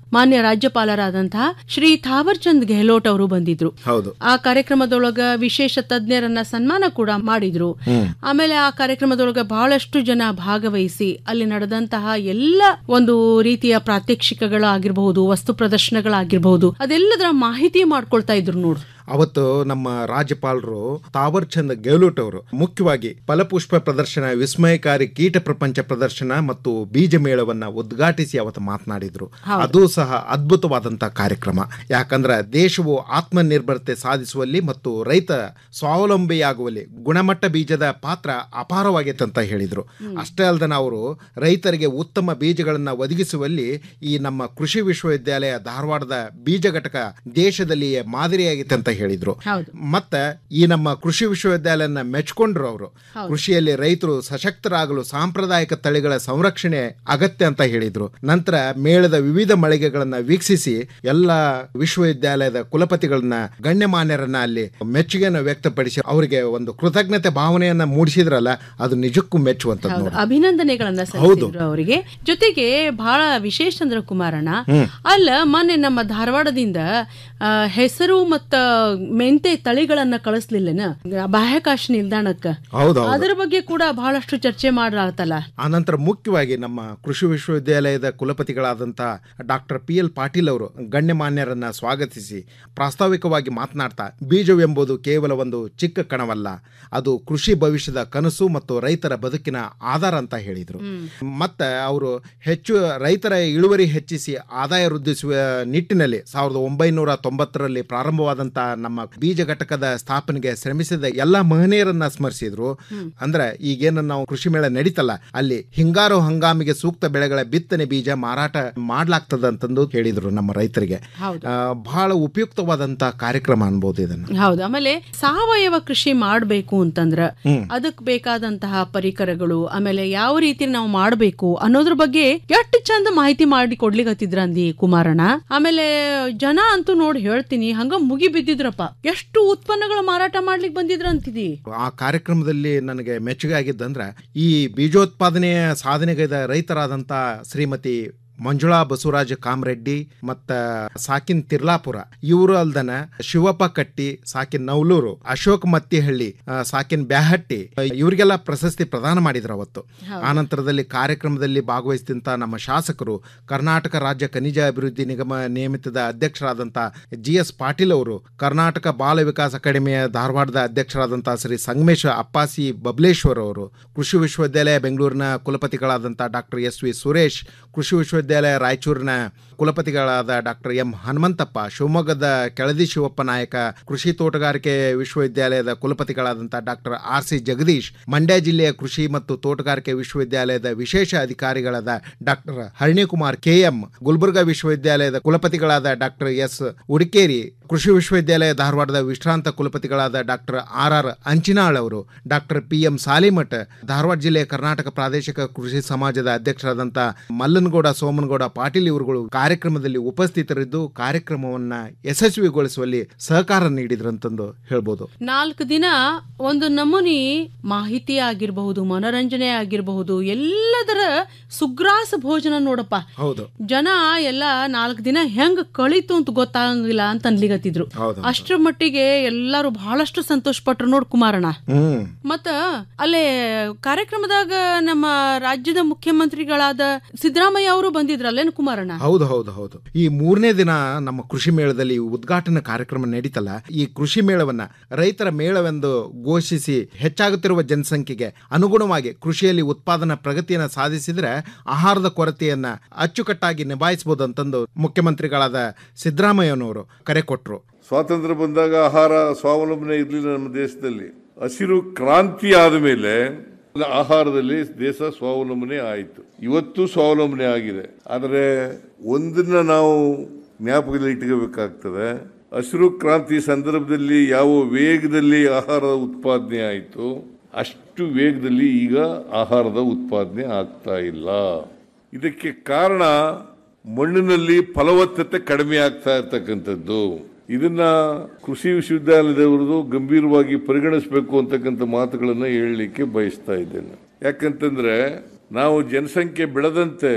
ಮಾನ್ಯ ರಾಜ್ಯಪಾಲರಾದಂತಹ ಶ್ರೀ ಥಾವರ್ ಚಂದ್ ಗೆಹ್ಲೋಟ್ ಅವರು ಬಂದಿದ್ರು ಹೌದು ಆ ಕಾರ್ಯಕ್ರಮದೊಳಗ ವಿಶೇಷ ತಜ್ಞರನ್ನ ಸನ್ಮಾನ ಕೂಡ ಮಾಡಿದ್ರು ಹ್ಮ್. ಆಮೇಲೆ ಆ ಕಾರ್ಯಕ್ರಮದೊಳಗ ಬಹಳಷ್ಟು ಜನ ಭಾಗವಹಿಸಿ ಅಲ್ಲಿ ನಡೆದಂತಹ ಎಲ್ಲ ಒಂದು ರೀತಿಯ ಪ್ರಾತ್ಯಕ್ಷಿಕಗಳಾಗಿರ್ಬಹುದು ವಸ್ತು ಪ್ರದರ್ಶನಗಳಾಗಿರ್ಬಹುದು ಅದೆಲ್ಲದರ ಮಾಹಿತಿ ಮಾಡ್ಕೊಳ್ತಾ ಇದ್ರು ನೋಡು ಅವತ್ತು ನಮ್ಮ ರಾಜ್ಯಪಾಲರು ತಾವರ್ ಚಂದ್ ಗೆಹ್ಲೋಟ್ ಅವರು ಮುಖ್ಯವಾಗಿ ಫಲಪುಷ್ಪ ಪ್ರದರ್ಶನ ವಿಸ್ಮಯಕಾರಿ ಕೀಟ ಪ್ರಪಂಚ ಪ್ರದರ್ಶನ ಮತ್ತು ಬೀಜ ಮೇಳವನ್ನ ಉದ್ಘಾಟಿಸಿ ಅವತ್ತು ಮಾತನಾಡಿದ್ರು ಹೌದು. ಅದು ಸಹ ಅದ್ಭುತವಾದಂತ ಕಾರ್ಯಕ್ರಮ ಯಾಕಂದ್ರೆ ದೇಶವು ಆತ್ಮನಿರ್ಭರತೆ ಸಾಧಿಸುವಲ್ಲಿ ಮತ್ತು ರೈತ ಸ್ವಾವಲಂಬಿಯಾಗುವಲ್ಲಿ ಗುಣಮಟ್ಟ ಬೀಜದ ಪಾತ್ರ ಅಪಾರವಾಗೈತೆ ಅಂತ ಹೇಳಿದ್ರು ಅಷ್ಟೇ ಅಲ್ಲದೆ ಅವರು ರೈತರಿಗೆ ಉತ್ತಮ ಬೀಜಗಳನ್ನ ಒದಗಿಸುವಲ್ಲಿ ಈ ನಮ್ಮ ಕೃಷಿ ವಿಶ್ವವಿದ್ಯಾಲಯ ಧಾರವಾಡದ ಬೀಜ ಘಟಕ ದೇಶದಲ್ಲಿಯೇ ಮಾದರಿಯಾಗಿತ್ತು ಅಂತ ಹೇಳಿದ್ರು ಹೌದು ಮತ್ತೆ ಈ ನಮ್ಮ ಕೃಷಿ ವಿಶ್ವವಿದ್ಯಾಲಯನ ಮೆಚ್ಕೊಂಡ್ರು ಅವರು ಹೌದು. ಕೃಷಿಯಲ್ಲಿ ರೈತರು ಸಶಕ್ತರಾಗಲು ಸಾಂಪ್ರದಾಯಿಕ ತಳಿಗಳ ಸಂರಕ್ಷಣೆ ಅಗತ್ಯ ಅಂತ ಹೇಳಿದ್ರು ನಂತರ ಮೇಳದ ವಿವಿಧ ಮಳಿಗೆಗಳನ್ನ ವೀಕ್ಷಿಸಿ ಎಲ್ಲ ವಿಶ್ವವಿದ್ಯಾಲಯದ ಕುಲಪತಿಗಳನ್ನ ಗಣ್ಯಮಾನ್ಯರನ್ನ ಅಲ್ಲಿ ಮೆಚ್ಚುಗೆಯನ್ನು ವ್ಯಕ್ತಪಡಿಸಿ ಅವರಿಗೆ ಒಂದು ಕೃತಜ್ಞತೆ ಭಾವನೆಯನ್ನ ಮೂಡಿಸಿದ್ರಲ್ಲ ಅದು ನಿಜಕ್ಕೂ ಮೆಚ್ಚುವಂತದ್ದು ಹೌದು ನೋಡಿ ಅಭಿನಂದನೆಗಳನ್ನ ಹೌದು. ಸಲ್ಲಿಸಿದ್ರು ಅವರಿಗೆ ಜೊತೆಗೆ ಬಹಳ ವಿಶೇಷ ಅಂದ್ರೆ ಕುಮಾರಣ್ಣ ಹ್ಮ್. ಅಲ್ಲ ಮೊನ್ನೆ ನಮ್ಮ ಧಾರವಾಡದಿಂದ ಆ, ಹೆಸರು ಮತ್ತ ಮೆಂತೆ ತಳಿಗಳನ್ನ ಕಳಿಸ್ಲಿಲ್ಲನ ಬಾಹ್ಯಾಕಾಶ ನಿಲ್ದಾಣಕ್ಕ ಹೌದು ಹೌದು. ಅದರ ಬಗ್ಗೆ ಕೂಡ ಬಹಳಷ್ಟು ಚರ್ಚೆ ಮಾಡಲಾಗ್ತಲ್ಲ ಆನಂತರ ಮುಖ್ಯವಾಗಿ ನಮ್ಮ ಕೃಷಿ ವಿಶ್ವವಿದ್ಯಾಲಯದ ಕುಲಪತಿಗಳಾದಂಥ ಡಾಕ್ಟರ್ ಪಿ ಎಲ್ ಪಾಟೀಲ್ ಅವರು ಗಣ್ಯಮಾನ್ಯರನ್ನ ಸ್ವಾಗತಿಸಿ ಪ್ರಾಸ್ತಾವಿಕವಾಗಿ ಮಾತನಾಡ್ತಾ ಬೀಜವೆಂಬುದು ಕೇವಲ ಒಂದು ಚಿಕ್ಕ ಕಣವಲ್ಲ ಅದು ಕೃಷಿ ಭವಿಷ್ಯದ ಕನಸು ಮತ್ತು ರೈತರ ಬದುಕಿನ ಆಧಾರ ಅಂತ ಹೇಳಿದರು ಮತ್ತೆ ಅವರು ಹೆಚ್ಚು ರೈತರ ಇಳುವರಿ ಹೆಚ್ಚಿಸಿ ಆದಾಯ ವೃದ್ಧಿಸುವ ನಿಟ್ಟಿನಲ್ಲಿ ಸಾವಿರದ ಒಂಬೈನೂರ ತೊಂಬತ್ತರಲ್ಲಿ ಪ್ರಾರಂಭವಾದಂತ ನಮ್ಮ ಬೀಜ ಘಟಕದ ಸ್ಥಾಪನೆಗೆ ಶ್ರಮಿಸಿದ ಎಲ್ಲಾ ಮಹನೀಯರನ್ನ ಸ್ಮರಿಸಿದ್ರು ಅಂದ್ರೆ ಈಗೇನು ನಾವು ಕೃಷಿ ಮೇಳ ನಡೀತಲ್ಲ ಅಲ್ಲಿ ಹಿಂಗಾರು ಹಂಗಾಮಿಗೆ ಸೂಕ್ತ ಬೆಳೆಗಳ ಬಿತ್ತನೆ ಬೀಜ ಮಾರಾಟ ಮಾಡ್ಲಾಗ್ತದ ಅಂತಂದು ಹೇಳಿದ್ರು ನಮ್ಮ ರೈತರಿಗೆ ಹೌದು. ಆ, ಬಹಳ ಉಪಯುಕ್ತವಾದಂತ ಕಾರ್ಯಕ್ರಮ ಅನ್ಬೋದು ಇದನ್ನ ಹೌದು ಆಮೇಲೆ ಸಾವಯವ ಕೃಷಿ ಮಾಡಬೇಕು ಅಂತಂದ್ರ ಹ್ಮ್. ಅದಕ್ ಬೇಕಾದಂತಹ ಪರಿಕರಗಳು ಆಮೇಲೆ ಯಾವ ರೀತಿ ನಾವು ಮಾಡಬೇಕು ಅನ್ನೋದ್ರ ಬಗ್ಗೆ ಎಷ್ಟು ಚಂದ ಮಾಹಿತಿ ಮಾಡಿ ಕೊಡ್ಲಿಕತ್ತಿದ್ರ ಅಂದಿ ಕುಮಾರಣ್ಣ ಆಮೇಲೆ ಜನ ಅಂತೂ ನೋಡಿ ಹೇಳ್ತೀನಿ ಹಂಗ ಮುಗಿ ಬಿದ್ದಿದ್ರಪ್ಪ ಎಷ್ಟು ಉತ್ಪನ್ನಗಳ ಮಾರಾಟ ಮಾಡ್ಲಿಕ್ಕೆ ಬಂದಿದ್ರ ಅಂತಿದಿ ಆ ಕಾರ್ಯಕ್ರಮದಲ್ಲಿ ನನಗೆ ಮೆಚ್ಚುಗೆ ಆಗಿದ್ದಂದ್ರೆ ಈ ಬೀಜೋತ್ಪಾದನೆಯ ಸಾಧನೆಗೈದ ರೈತರಾದಂಥ ಶ್ರೀಮತಿ ಮಂಜುಳಾ ಬಸವರಾಜ ಕಾಮರೆಡ್ಡಿ ಮತ್ತ ಸಾಕಿನ್ ತಿರ್ಲಾಪುರ ಇವರು ಅಲ್ದನ ಶಿವಪ್ಪ ಕಟ್ಟಿ ಸಾಕಿನ್ ನವಲೂರು ಅಶೋಕ್ ಮತ್ತಿಹಳ್ಳಿ ಆ, ಸಾಕಿನ್ ಬ್ಯಾಹಟ್ಟಿ ಇವರಿಗೆಲ್ಲ ಪ್ರಶಸ್ತಿ ಪ್ರದಾನ ಮಾಡಿದ್ರು ಅವತ್ತು ಹೌದು. ಆನಂತರದಲ್ಲಿ ಕಾರ್ಯಕ್ರಮದಲ್ಲಿ ಭಾಗವಹಿಸಿದಂತ ನಮ್ಮ ಶಾಸಕರು ಕರ್ನಾಟಕ ರಾಜ್ಯ ಖನಿಜ ಅಭಿವೃದ್ಧಿ ನಿಗಮ ನೇಮಿತದ ಅಧ್ಯಕ್ಷರಾದಂಥ ಜಿ ಎಸ್ ಪಾಟೀಲ್ ಅವರು ಕರ್ನಾಟಕ ಬಾಲ ವಿಕಾಸ್ ಅಕಾಡೆಮಿಯ ಧಾರವಾಡದ ಅಧ್ಯಕ್ಷರಾದಂಥ ಶ್ರೀ ಸಂಗಮೇಶ ಅಪ್ಪಾಸಿ ಬಬ್ಲೇಶ್ವರ್ ಅವರು ಕೃಷಿ ವಿಶ್ವವಿದ್ಯಾಲಯ ಬೆಂಗಳೂರಿನ ಕುಲಪತಿಗಳಾದಂಥ ಡಾಕ್ಟರ್ ಎಸ್ ವಿ ಸುರೇಶ್ ಕೃಷಿ ವಿಶ್ವವಿದ್ಯಾಲಯ ರಾಯಚೂರಿನ ಕುಲಪತಿಗಳಾದ ಡಾಕ್ಟರ್ ಎಂ ಹನುಮಂತಪ್ಪ ಶಿವಮೊಗ್ಗದ ಕೆಳದಿ ಶಿವಪ್ಪ ನಾಯಕ ಕೃಷಿ ತೋಟಗಾರಿಕೆ ವಿಶ್ವವಿದ್ಯಾಲಯದ ಕುಲಪತಿಗಳಾದಂಥ doctor R C Jagadish Mandya ಜಿಲ್ಲೆಯ ಕೃಷಿ ಮತ್ತು ತೋಟಗಾರಿಕೆ ವಿಶ್ವವಿದ್ಯಾಲಯದ ವಿಶೇಷ ಅಧಿಕಾರಿಗಳಾದ ಡಾಕ್ಟರ್ ಹರಣಿಕುಮಾರ್ ಕೆಎಂ ಗುಲ್ಬರ್ಗಾ ವಿಶ್ವವಿದ್ಯಾಲಯದ ಕುಲಪತಿಗಳಾದ ಡಾಕ್ಟರ್ ಎಸ್ ಉಡಿಕೇರಿ ಕೃಷಿ ವಿಶ್ವವಿದ್ಯಾಲಯ ಧಾರವಾಡದ ವಿಶ್ರಾಂತ ಕುಲಪತಿಗಳಾದ ಡಾಕ್ಟರ್ ಆರ್ ಆರ್ ಅಂಚಿನಾಳ್ ಅವರು doctor P M Salimath Dharwad ಜಿಲ್ಲೆಯ ಕರ್ನಾಟಕ ಪ್ರಾದೇಶಿಕ ಕೃಷಿ ಸಮಾಜದ ಅಧ್ಯಕ್ಷರಾದಂಥ ಮಲ್ಲನಗೌಡ ಸೋಮನಗೌಡ ಪಾಟೀಲ್ ಇವರುಗಳು ಕಾರ್ಯಕ್ರಮದಲ್ಲಿ ಉಪಸ್ಥಿತರಿದ್ದು ಕಾರ್ಯಕ್ರಮವನ್ನ ಯಶಸ್ವಿಗೊಳಿಸುವಲ್ಲಿ ಸಹಕಾರ ನೀಡಿದ್ರಂತಂದು ಹೇಳ್ಬೋದು ನಾಲ್ಕು ದಿನ ಒಂದು ನಮೂನಿ ಮಾಹಿತಿ ಆಗಿರಬಹುದು ಮನೋರಂಜನೆ ಆಗಿರಬಹುದು ಎಲ್ಲದರ ಸುಗ್ರಾಸ ಭೋಜನ ನೋಡಪ್ಪ ಹೌದು ಜನ ಎಲ್ಲ ನಾಲ್ಕು ದಿನ ಹೆಂಗ್ ಕಳೀತು ಅಂತ ಗೊತ್ತಾಗಂಗಿಲ್ಲ ಅಂತ ಅನ್ಲಿಗತ್ತಿದ್ರು ಹೌದು ಅಷ್ಟರ ಮಟ್ಟಿಗೆ ಎಲ್ಲರೂ ಬಹಳಷ್ಟು ಸಂತೋಷ ಪಟ್ರು ನೋಡ್ ಕುಮಾರಣ್ಣ ಹ್ಮ್ ಮತ್ತ ಅಲ್ಲೇ ಕಾರ್ಯಕ್ರಮದಾಗ ನಮ್ಮ ರಾಜ್ಯದ ಮುಖ್ಯಮಂತ್ರಿಗಳಾದ ಸಿದ್ದರಾಮಯ್ಯ ಅವರು ಬಂದಿದ್ರಲ್ಲೇನು ಕುಮಾರಣ್ಣ ಹೌದು ಹೌದು ಹೌದು ಈ ಮೂರನೇ ದಿನ ನಮ್ಮ ಕೃಷಿ ಮೇಳದಲ್ಲಿ ಉದ್ಘಾಟನಾ ಕಾರ್ಯಕ್ರಮ ನಡೀತಲ್ಲ ಈ ಕೃಷಿ ಮೇಳವನ್ನ ರೈತರ ಮೇಳವೆಂದು ಘೋಷಿಸಿ ಹೆಚ್ಚಾಗುತ್ತಿರುವ ಜನಸಂಖ್ಯೆಗೆ ಅನುಗುಣವಾಗಿ ಕೃಷಿಯಲ್ಲಿ ಉತ್ಪಾದನಾ ಪ್ರಗತಿಯನ್ನ ಸಾಧಿಸಿದ್ರೆ ಆಹಾರದ ಕೊರತೆಯನ್ನ ಅಚ್ಚುಕಟ್ಟಾಗಿ ನಿಭಾಯಿಸಬಹುದು ಅಂತಂದು ಮುಖ್ಯಮಂತ್ರಿಗಳಾದ ಸಿದ್ದರಾಮಯ್ಯನವರು ಕರೆ ಕೊಟ್ರು ಸ್ವಾತಂತ್ರ್ಯ ಬಂದಾಗ ಆಹಾರ ಸ್ವಾವಲಂಬನೆ ಇರಲಿಲ್ಲ ನಮ್ಮ ದೇಶದಲ್ಲಿ ಹಸಿರು ಕ್ರಾಂತಿ ಆದ ಮೇಲೆ ಆಹಾರದಲ್ಲಿ ದೇಶ ಸ್ವಾವಲಂಬನೆ ಆಯಿತು ಇವತ್ತು ಸ್ವಾವಲಂಬನೆ ಆಗಿದೆ ಆದರೆ ಒಂದನ್ನ ನಾವು ಜ್ಞಾಪಕದಲ್ಲಿ ಇಟ್ಕೋಬೇಕಾಗ್ತದೆ ಹಸಿರು ಕ್ರಾಂತಿ ಸಂದರ್ಭದಲ್ಲಿ ಯಾವ ವೇಗದಲ್ಲಿ ಆಹಾರದ ಉತ್ಪಾದನೆ ಆಯಿತು ಅಷ್ಟು ವೇಗದಲ್ಲಿ ಈಗ ಆಹಾರದ ಉತ್ಪಾದನೆ ಆಗ್ತಾ ಇಲ್ಲ ಇದಕ್ಕೆ ಕಾರಣ ಮಣ್ಣಿನಲ್ಲಿ ಫಲವತ್ತತೆ ಕಡಿಮೆ ಆಗ್ತಾ ಇರ್ತಕ್ಕಂಥದ್ದು ಇದನ್ನ ಕೃಷಿ ವಿಶ್ವವಿದ್ಯಾಲಯದವರದು ಗಂಭೀರವಾಗಿ ಪರಿಗಣಿಸಬೇಕು ಅಂತಕ್ಕಂಥ ಮಾತುಗಳನ್ನ ಹೇಳಲಿಕ್ಕೆ ಬಯಸ್ತಾ ಇದ್ದೇನೆ ಯಾಕಂತಂದ್ರೆ ನಾವು ಜನಸಂಖ್ಯೆ ಬೆಳೆದಂತೆ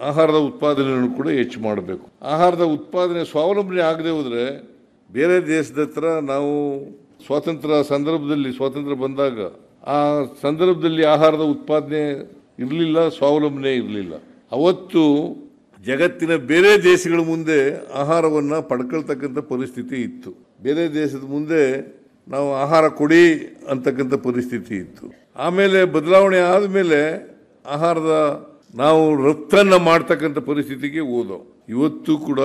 ಆಹಾರದ ಉತ್ಪಾದನೆಯನ್ನು ಕೂಡ ಹೆಚ್ಚು ಮಾಡಬೇಕು ಆಹಾರದ ಉತ್ಪಾದನೆ ಸ್ವಾವಲಂಬನೆ ಆಗದೆ ಹೋದರೆ ಬೇರೆ ದೇಶದ ಹತ್ರ ನಾವು ಸ್ವಾತಂತ್ರ್ಯ ಸಂದರ್ಭದಲ್ಲಿ ಸ್ವಾತಂತ್ರ್ಯ ಬಂದಾಗ ಆ ಸಂದರ್ಭದಲ್ಲಿ ಆಹಾರದ ಉತ್ಪಾದನೆ ಇರಲಿಲ್ಲ ಸ್ವಾವಲಂಬನೆ ಇರಲಿಲ್ಲ ಅವತ್ತು ಜಗತ್ತಿನ ಬೇರೆ ದೇಶಗಳ ಮುಂದೆ ಆಹಾರವನ್ನು ಪಡ್ಕೊಳ್ತಕ್ಕಂಥ ಪರಿಸ್ಥಿತಿ ಇತ್ತು ಬೇರೆ ದೇಶದ ಮುಂದೆ ನಾವು ಆಹಾರ ಕೊಡಿ ಅಂತಕ್ಕಂಥ ಪರಿಸ್ಥಿತಿ ಇತ್ತು ಆಮೇಲೆ ಬದಲಾವಣೆ ಆದಮೇಲೆ ಆಹಾರದ ನಾವು ರಫ್ತನ್ನು ಮಾಡ್ತಕ್ಕಂಥ ಪರಿಸ್ಥಿತಿಗೆ ಹೋದೋ ಇವತ್ತು ಕೂಡ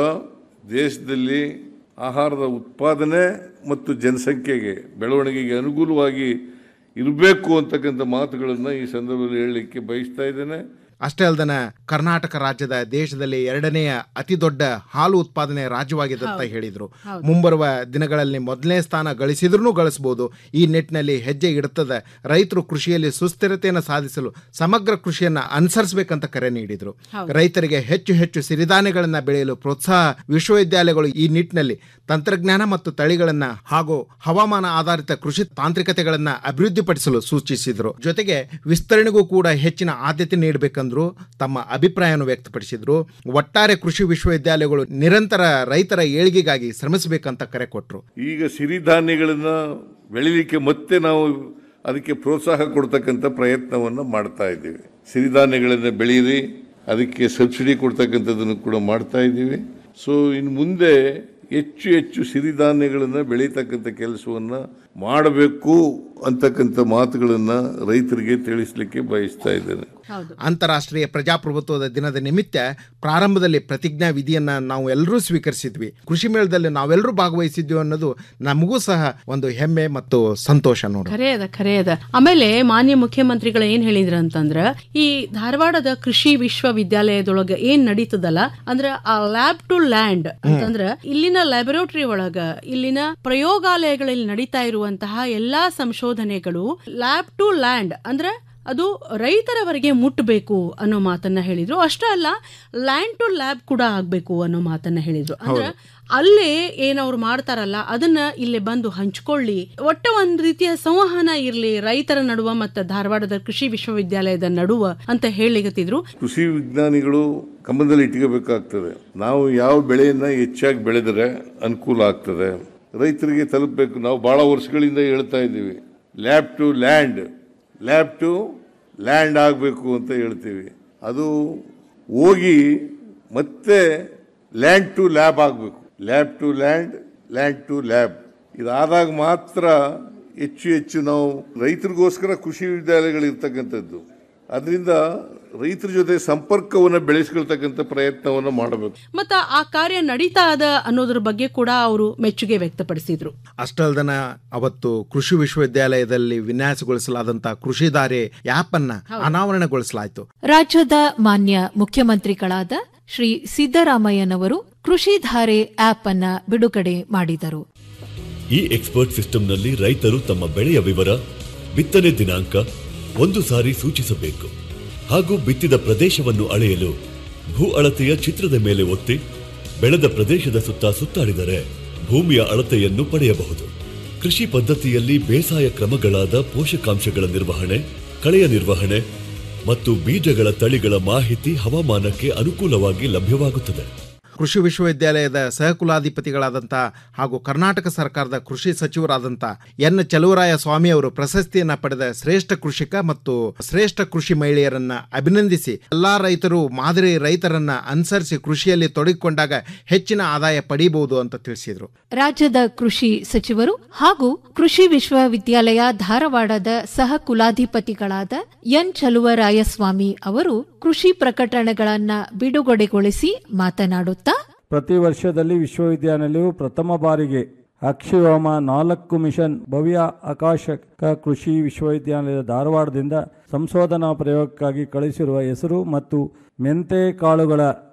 ದೇಶದಲ್ಲಿ ಆಹಾರದ ಉತ್ಪಾದನೆ ಮತ್ತು ಜನಸಂಖ್ಯೆಗೆ ಬೆಳವಣಿಗೆಗೆ ಅನುಕೂಲವಾಗಿ ಇರಬೇಕು ಅಂತಕ್ಕಂಥ ಮಾತುಗಳನ್ನು ಈ ಸಂದರ್ಭದಲ್ಲಿ ಹೇಳಲಿಕ್ಕೆ ಬಯಸ್ತಾ ಇದ್ದೇನೆ ಅಷ್ಟೇ ಅಲ್ದನ ಕರ್ನಾಟಕ ರಾಜ್ಯದ ದೇಶದಲ್ಲಿ ಎರಡನೆಯ ಅತಿ ದೊಡ್ಡ ಹಾಲು ಉತ್ಪಾದನೆ ರಾಜ್ಯವಾಗಿದೆ ಅಂತ ಹೌದು. ಹೇಳಿದ್ರು ಹೌದು. ಮುಂಬರುವ ದಿನಗಳಲ್ಲಿ ಮೊದಲನೇ ಸ್ಥಾನ ಗಳಿಸಿದ್ರೂ ಗಳಿಸಬಹುದು ಈ ನಿಟ್ಟಿನಲ್ಲಿ ಹೆಜ್ಜೆ ಇಡುತ್ತದೆ ರೈತರು ಕೃಷಿಯಲ್ಲಿ ಸುಸ್ಥಿರತೆಯನ್ನು ಸಾಧಿಸಲು ಸಮಗ್ರ ಕೃಷಿಯನ್ನ ಅನುಸರಿಸಬೇಕಂತ ಕರೆ ನೀಡಿದ್ರು ಹೌದು. ರೈತರಿಗೆ ಹೆಚ್ಚು ಹೆಚ್ಚು ಸಿರಿಧಾನ್ಯಗಳನ್ನ ಬೆಳೆಯಲು ಪ್ರೋತ್ಸಾಹ ವಿಶ್ವವಿದ್ಯಾಲಯಗಳು ಈ ನಿಟ್ಟಿನಲ್ಲಿ ತಂತ್ರಜ್ಞಾನ ಮತ್ತು ತಳಿಗಳನ್ನ ಹಾಗೂ ಹವಾಮಾನ ಆಧಾರಿತ ಕೃಷಿ ತಾಂತ್ರಿಕತೆಗಳನ್ನ ಅಭಿವೃದ್ಧಿಪಡಿಸಲು ಸೂಚಿಸಿದ್ರು ಜೊತೆಗೆ ವಿಸ್ತರಣೆಗೂ ಕೂಡ ಹೆಚ್ಚಿನ ಆದ್ಯತೆ ನೀಡಬೇಕಂದ್ರು ತಮ್ಮ ಅಭಿಪ್ರಾಯವನ್ನು ವ್ಯಕ್ತಪಡಿಸಿದ್ರು ಒಟ್ಟಾರೆ ಕೃಷಿ ವಿಶ್ವವಿದ್ಯಾಲಯಗಳು ನಿರಂತರ ರೈತರ ಏಳಿಗೆಗಾಗಿ ಶ್ರಮಿಸಬೇಕಂತ ಕರೆ ಕೊಟ್ಟರು ಈಗ ಸಿರಿಧಾನ್ಯಗಳನ್ನ ಬೆಳಿಲಿಕ್ಕೆ ಮತ್ತೆ ನಾವು ಅದಕ್ಕೆ ಪ್ರೋತ್ಸಾಹ ಕೊಡ್ತಕ್ಕಂಥ ಪ್ರಯತ್ನವನ್ನು ಮಾಡ್ತಾ ಇದ್ದೀವಿ ಸಿರಿಧಾನ್ಯಗಳನ್ನು ಬೆಳೀರಿ ಅದಕ್ಕೆ ಸಬ್ಸಿಡಿ ಕೊಡ್ತಕ್ಕಂಥದ್ದನ್ನು ಕೂಡ ಮಾಡ್ತಾ ಇದ್ದೀವಿ ಸೊ ಇನ್ನು ಮುಂದೆ ಹೆಚ್ಚು ಹೆಚ್ಚು ಸಿರಿಧಾನ್ಯಗಳನ್ನು ಬೆಳೀತಕ್ಕಂಥ ಕೆಲಸವನ್ನು ಮಾಡಬೇಕು ಅಂತಕ್ಕಂಥ ಮಾತುಗಳನ್ನು ರೈತರಿಗೆ ತಿಳಿಸ್ಲಿಕ್ಕೆ ಬಯಸ್ತಾ ಇದ್ದೇನೆ ಅಂತಾರಾಷ್ಟ್ರೀಯ ಪ್ರಜಾಪ್ರಭುತ್ವದ ದಿನದ ನಿಮಿತ್ತ ಪ್ರಾರಂಭದಲ್ಲಿ ಪ್ರತಿಜ್ಞಾ ವಿಧಿಯನ್ನ ನಾವು ಎಲ್ಲರೂ ಸ್ವೀಕರಿಸಿದ್ವಿ ಕೃಷಿ ಮೇಳದಲ್ಲಿ ನಾವೆಲ್ಲರೂ ಭಾಗವಹಿಸಿದ್ವಿ ಅನ್ನೋದು ನಮಗೂ ಸಹ ಒಂದು ಹೆಮ್ಮೆ ಮತ್ತು ಸಂತೋಷ ನೋಡಿ ಖರೆ ಅದ ಖರೆ ಅದ ಆಮೇಲೆ ಮಾನ್ಯ ಮುಖ್ಯಮಂತ್ರಿಗಳು ಏನ್ ಹೇಳಿದ್ರ ಅಂತಂದ್ರ ಈ ಧಾರವಾಡದ ಕೃಷಿ ವಿಶ್ವವಿದ್ಯಾಲಯದೊಳಗ ಏನ್ ನಡೀತದಲ್ಲ ಅಂದ್ರ ಆ ಲ್ಯಾಬ್ ಟು ಲ್ಯಾಂಡ್ ಅಂತಂದ್ರ ಇಲ್ಲಿನ ಲ್ಯಾಬೊರೇಟರಿ ಒಳಗ ಇಲ್ಲಿನ ಪ್ರಯೋಗಾಲಯಗಳಲ್ಲಿ ನಡೀತಾ ಇರುವಂತಹ ಎಲ್ಲಾ ಸಂಶೋಧನೆಗಳು ಲ್ಯಾಬ್ ಟು ಲ್ಯಾಂಡ್ ಅಂದ್ರ ಅದು ರೈತರವರೆಗೆ ಮುಟ್ಟಬೇಕು ಅನ್ನೋ ಮಾತನ್ನ ಹೇಳಿದ್ರು ಅಷ್ಟೇ ಅಲ್ಲ ಲ್ಯಾಂಡ್ ಟು ಲ್ಯಾಬ್ ಕೂಡ ಆಗ್ಬೇಕು ಅನ್ನೋ ಮಾತನ್ನ ಹೇಳಿದ್ರು ಅಂದ್ರ ಅಲ್ಲೇ ಏನವ್ರು ಮಾಡ್ತಾರಲ್ಲ ಅದನ್ನ ಇಲ್ಲಿ ಬಂದು ಹಂಚ್ಕೊಳ್ಳಿ ಒಟ್ಟ ಒಂದ್ ರೀತಿಯ ಸಂವಹನ ಇರ್ಲಿ ರೈತರ ನಡುವ ಮತ್ತು ಧಾರವಾಡದ ಕೃಷಿ ವಿಶ್ವವಿದ್ಯಾಲಯದ ನಡುವ ಅಂತ ಹೇಳಿಗತ್ತಿದ್ರು ಕೃಷಿ ವಿಜ್ಞಾನಿಗಳು ಗಮನದಲ್ಲಿ ಇಟ್ಕೋಬೇಕಾಗ್ತದೆ ನಾವು ಯಾವ ಬೆಳೆಯನ್ನ ಹೆಚ್ಚಾಗಿ ಬೆಳೆದರೆ ಅನುಕೂಲ ಆಗ್ತದೆ ರೈತರಿಗೆ ತಲುಪಬೇಕು ನಾವು ಬಹಳ ವರ್ಷಗಳಿಂದ ಹೇಳ್ತಾ ಇದ್ದೀವಿ lab to land lab to land ಆಗಬೇಕು ಅಂತ ಹೇಳ್ತೀವಿ ಅದು ಹೋಗಿ ಮತ್ತೆ ಲ್ಯಾಂಡ್ ಟು ಲ್ಯಾಬ್ ಆಗಬೇಕು lab to land land to lab ಇದಾದಾಗ ಮಾತ್ರ ಹೆಚ್ಚು ಹೆಚ್ಚು ನಾವು ರೈತರಿಗೋಸ್ಕರ ಕೃಷಿ ವಿದ್ಯಾಲಯಗಳು ಇರ್ತಕ್ಕಂಥದ್ದು ಅದರಿಂದ ರೈತರ ಜೊತೆ ಸಂಪರ್ಕವನ್ನು ಬೆಳೆಸ್ಕೊಳ್ತಕ್ಕಂಥ ಪ್ರಯತ್ನವನ್ನು ಮಾಡಬೇಕು ಮತ್ತ ಆ ಕಾರ್ಯ ನಡೀತಾ ಅದ ಅನ್ನೋದ್ರ ಬಗ್ಗೆ ಕೂಡ ಅವರು ಮೆಚ್ಚುಗೆ ವ್ಯಕ್ತಪಡಿಸಿದ್ರು ಅಷ್ಟಲ್ದನ ಅವತ್ತು ಕೃಷಿ ವಿಶ್ವವಿದ್ಯಾಲಯದಲ್ಲಿ ವಿನ್ಯಾಸಗೊಳಿಸಲಾದಂತ ಕೃಷಿಧಾರೆ ಆ್ಯಪ್ ಅನ್ನ ಅನಾವರಣಗೊಳಿಸಲಾಯಿತು ರಾಜ್ಯದ ಮಾನ್ಯ ಮುಖ್ಯಮಂತ್ರಿಗಳಾದ ಶ್ರೀ ಸಿದ್ದರಾಮಯ್ಯನವರು ಕೃಷಿಧಾರೆ ಆಪ್ ಅನ್ನ ಬಿಡುಗಡೆ ಮಾಡಿದರು ಈ ಎಕ್ಸ್ಪರ್ಟ್ ಸಿಸ್ಟಂನಲ್ಲಿ ರೈತರು ತಮ್ಮ ಬೆಳೆಯ ವಿವರ ಬಿತ್ತನೆ ದಿನಾಂಕ ಒಂದು ಸಾರಿ ಸೂಚಿಸಬೇಕು ಹಾಗೂ ಬಿತ್ತಿದ ಪ್ರದೇಶವನ್ನು ಅಳೆಯಲು ಭೂ ಅಳತೆಯ ಚಿತ್ರದ ಮೇಲೆ ಒತ್ತಿ ಬೆಳೆದ ಪ್ರದೇಶದ ಸುತ್ತ ಸುತ್ತಾಡಿದರೆ ಭೂಮಿಯ ಅಳತೆಯನ್ನು ಪಡೆಯಬಹುದು ಕೃಷಿ ಪದ್ಧತಿಯಲ್ಲಿ ಬೇಸಾಯ ಕ್ರಮಗಳಾದ ಪೋಷಕಾಂಶಗಳ ನಿರ್ವಹಣೆ ಕಳೆಯ ನಿರ್ವಹಣೆ ಮತ್ತು ಬೀಜಗಳ ತಳಿಗಳ ಮಾಹಿತಿ ಹವಾಮಾನಕ್ಕೆ ಅನುಕೂಲವಾಗಿ ಲಭ್ಯವಾಗುತ್ತದೆ ಕೃಷಿ ವಿಶ್ವವಿದ್ಯಾಲಯದ ಸಹಕುಲಾಧಿಪತಿಗಳಾದಂಥ ಹಾಗೂ ಕರ್ನಾಟಕ ಸರ್ಕಾರದ ಕೃಷಿ ಸಚಿವರಾದಂಥ ಎನ್ ಚಲುವರಾಯ ಸ್ವಾಮಿ ಅವರು ಪ್ರಶಸ್ತಿಯನ್ನ ಪಡೆದ ಶ್ರೇಷ್ಠ ಕೃಷಿಕ ಮತ್ತು ಶ್ರೇಷ್ಠ ಕೃಷಿ ಮಹಿಳೆಯರನ್ನ ಅಭಿನಂದಿಸಿ ಎಲ್ಲಾ ರೈತರು ಮಾದರಿ ರೈತರನ್ನ ಅನುಸರಿಸಿ ಕೃಷಿಯಲ್ಲಿ ತೊಡಗಿಕೊಂಡಾಗ ಹೆಚ್ಚಿನ ಆದಾಯ ಪಡೀಬಹುದು ಅಂತ ತಿಳಿಸಿದರು ರಾಜ್ಯದ ಕೃಷಿ ಸಚಿವರು ಹಾಗೂ ಕೃಷಿ ವಿಶ್ವವಿದ್ಯಾಲಯ ಧಾರವಾಡದ ಸಹ ಕುಲಾಧಿಪತಿಗಳಾದ ಎನ್ ಚಲುವರಾಯಸ್ವಾಮಿ ಅವರು ಕೃಷಿ ಪ್ರಕಟಣೆಗಳನ್ನ ಬಿಡುಗಡೆಗೊಳಿಸಿ ಮಾತನಾಡುತ್ತಾ ಪ್ರತಿ ವರ್ಷದಲ್ಲಿ ವಿಶ್ವವಿದ್ಯಾನಿಲಯವು ಪ್ರಥಮ ಬಾರಿಗೆ ಅಕ್ಷಿವಾಮ ನಾಲ್ಕು ಮಿಷನ್ ಭವ್ಯ ಆಕಾಶಕ ಕೃಷಿ ವಿಶ್ವವಿದ್ಯಾನಿಲಯದ ಧಾರವಾಡದಿಂದ ಸಂಶೋಧನಾ ಪ್ರಯೋಗಕ್ಕಾಗಿ ಕಳಿಸಿರುವ ಹೆಸರು ಮತ್ತು ಮೆಂತೆ ಕಾಳುಗಳ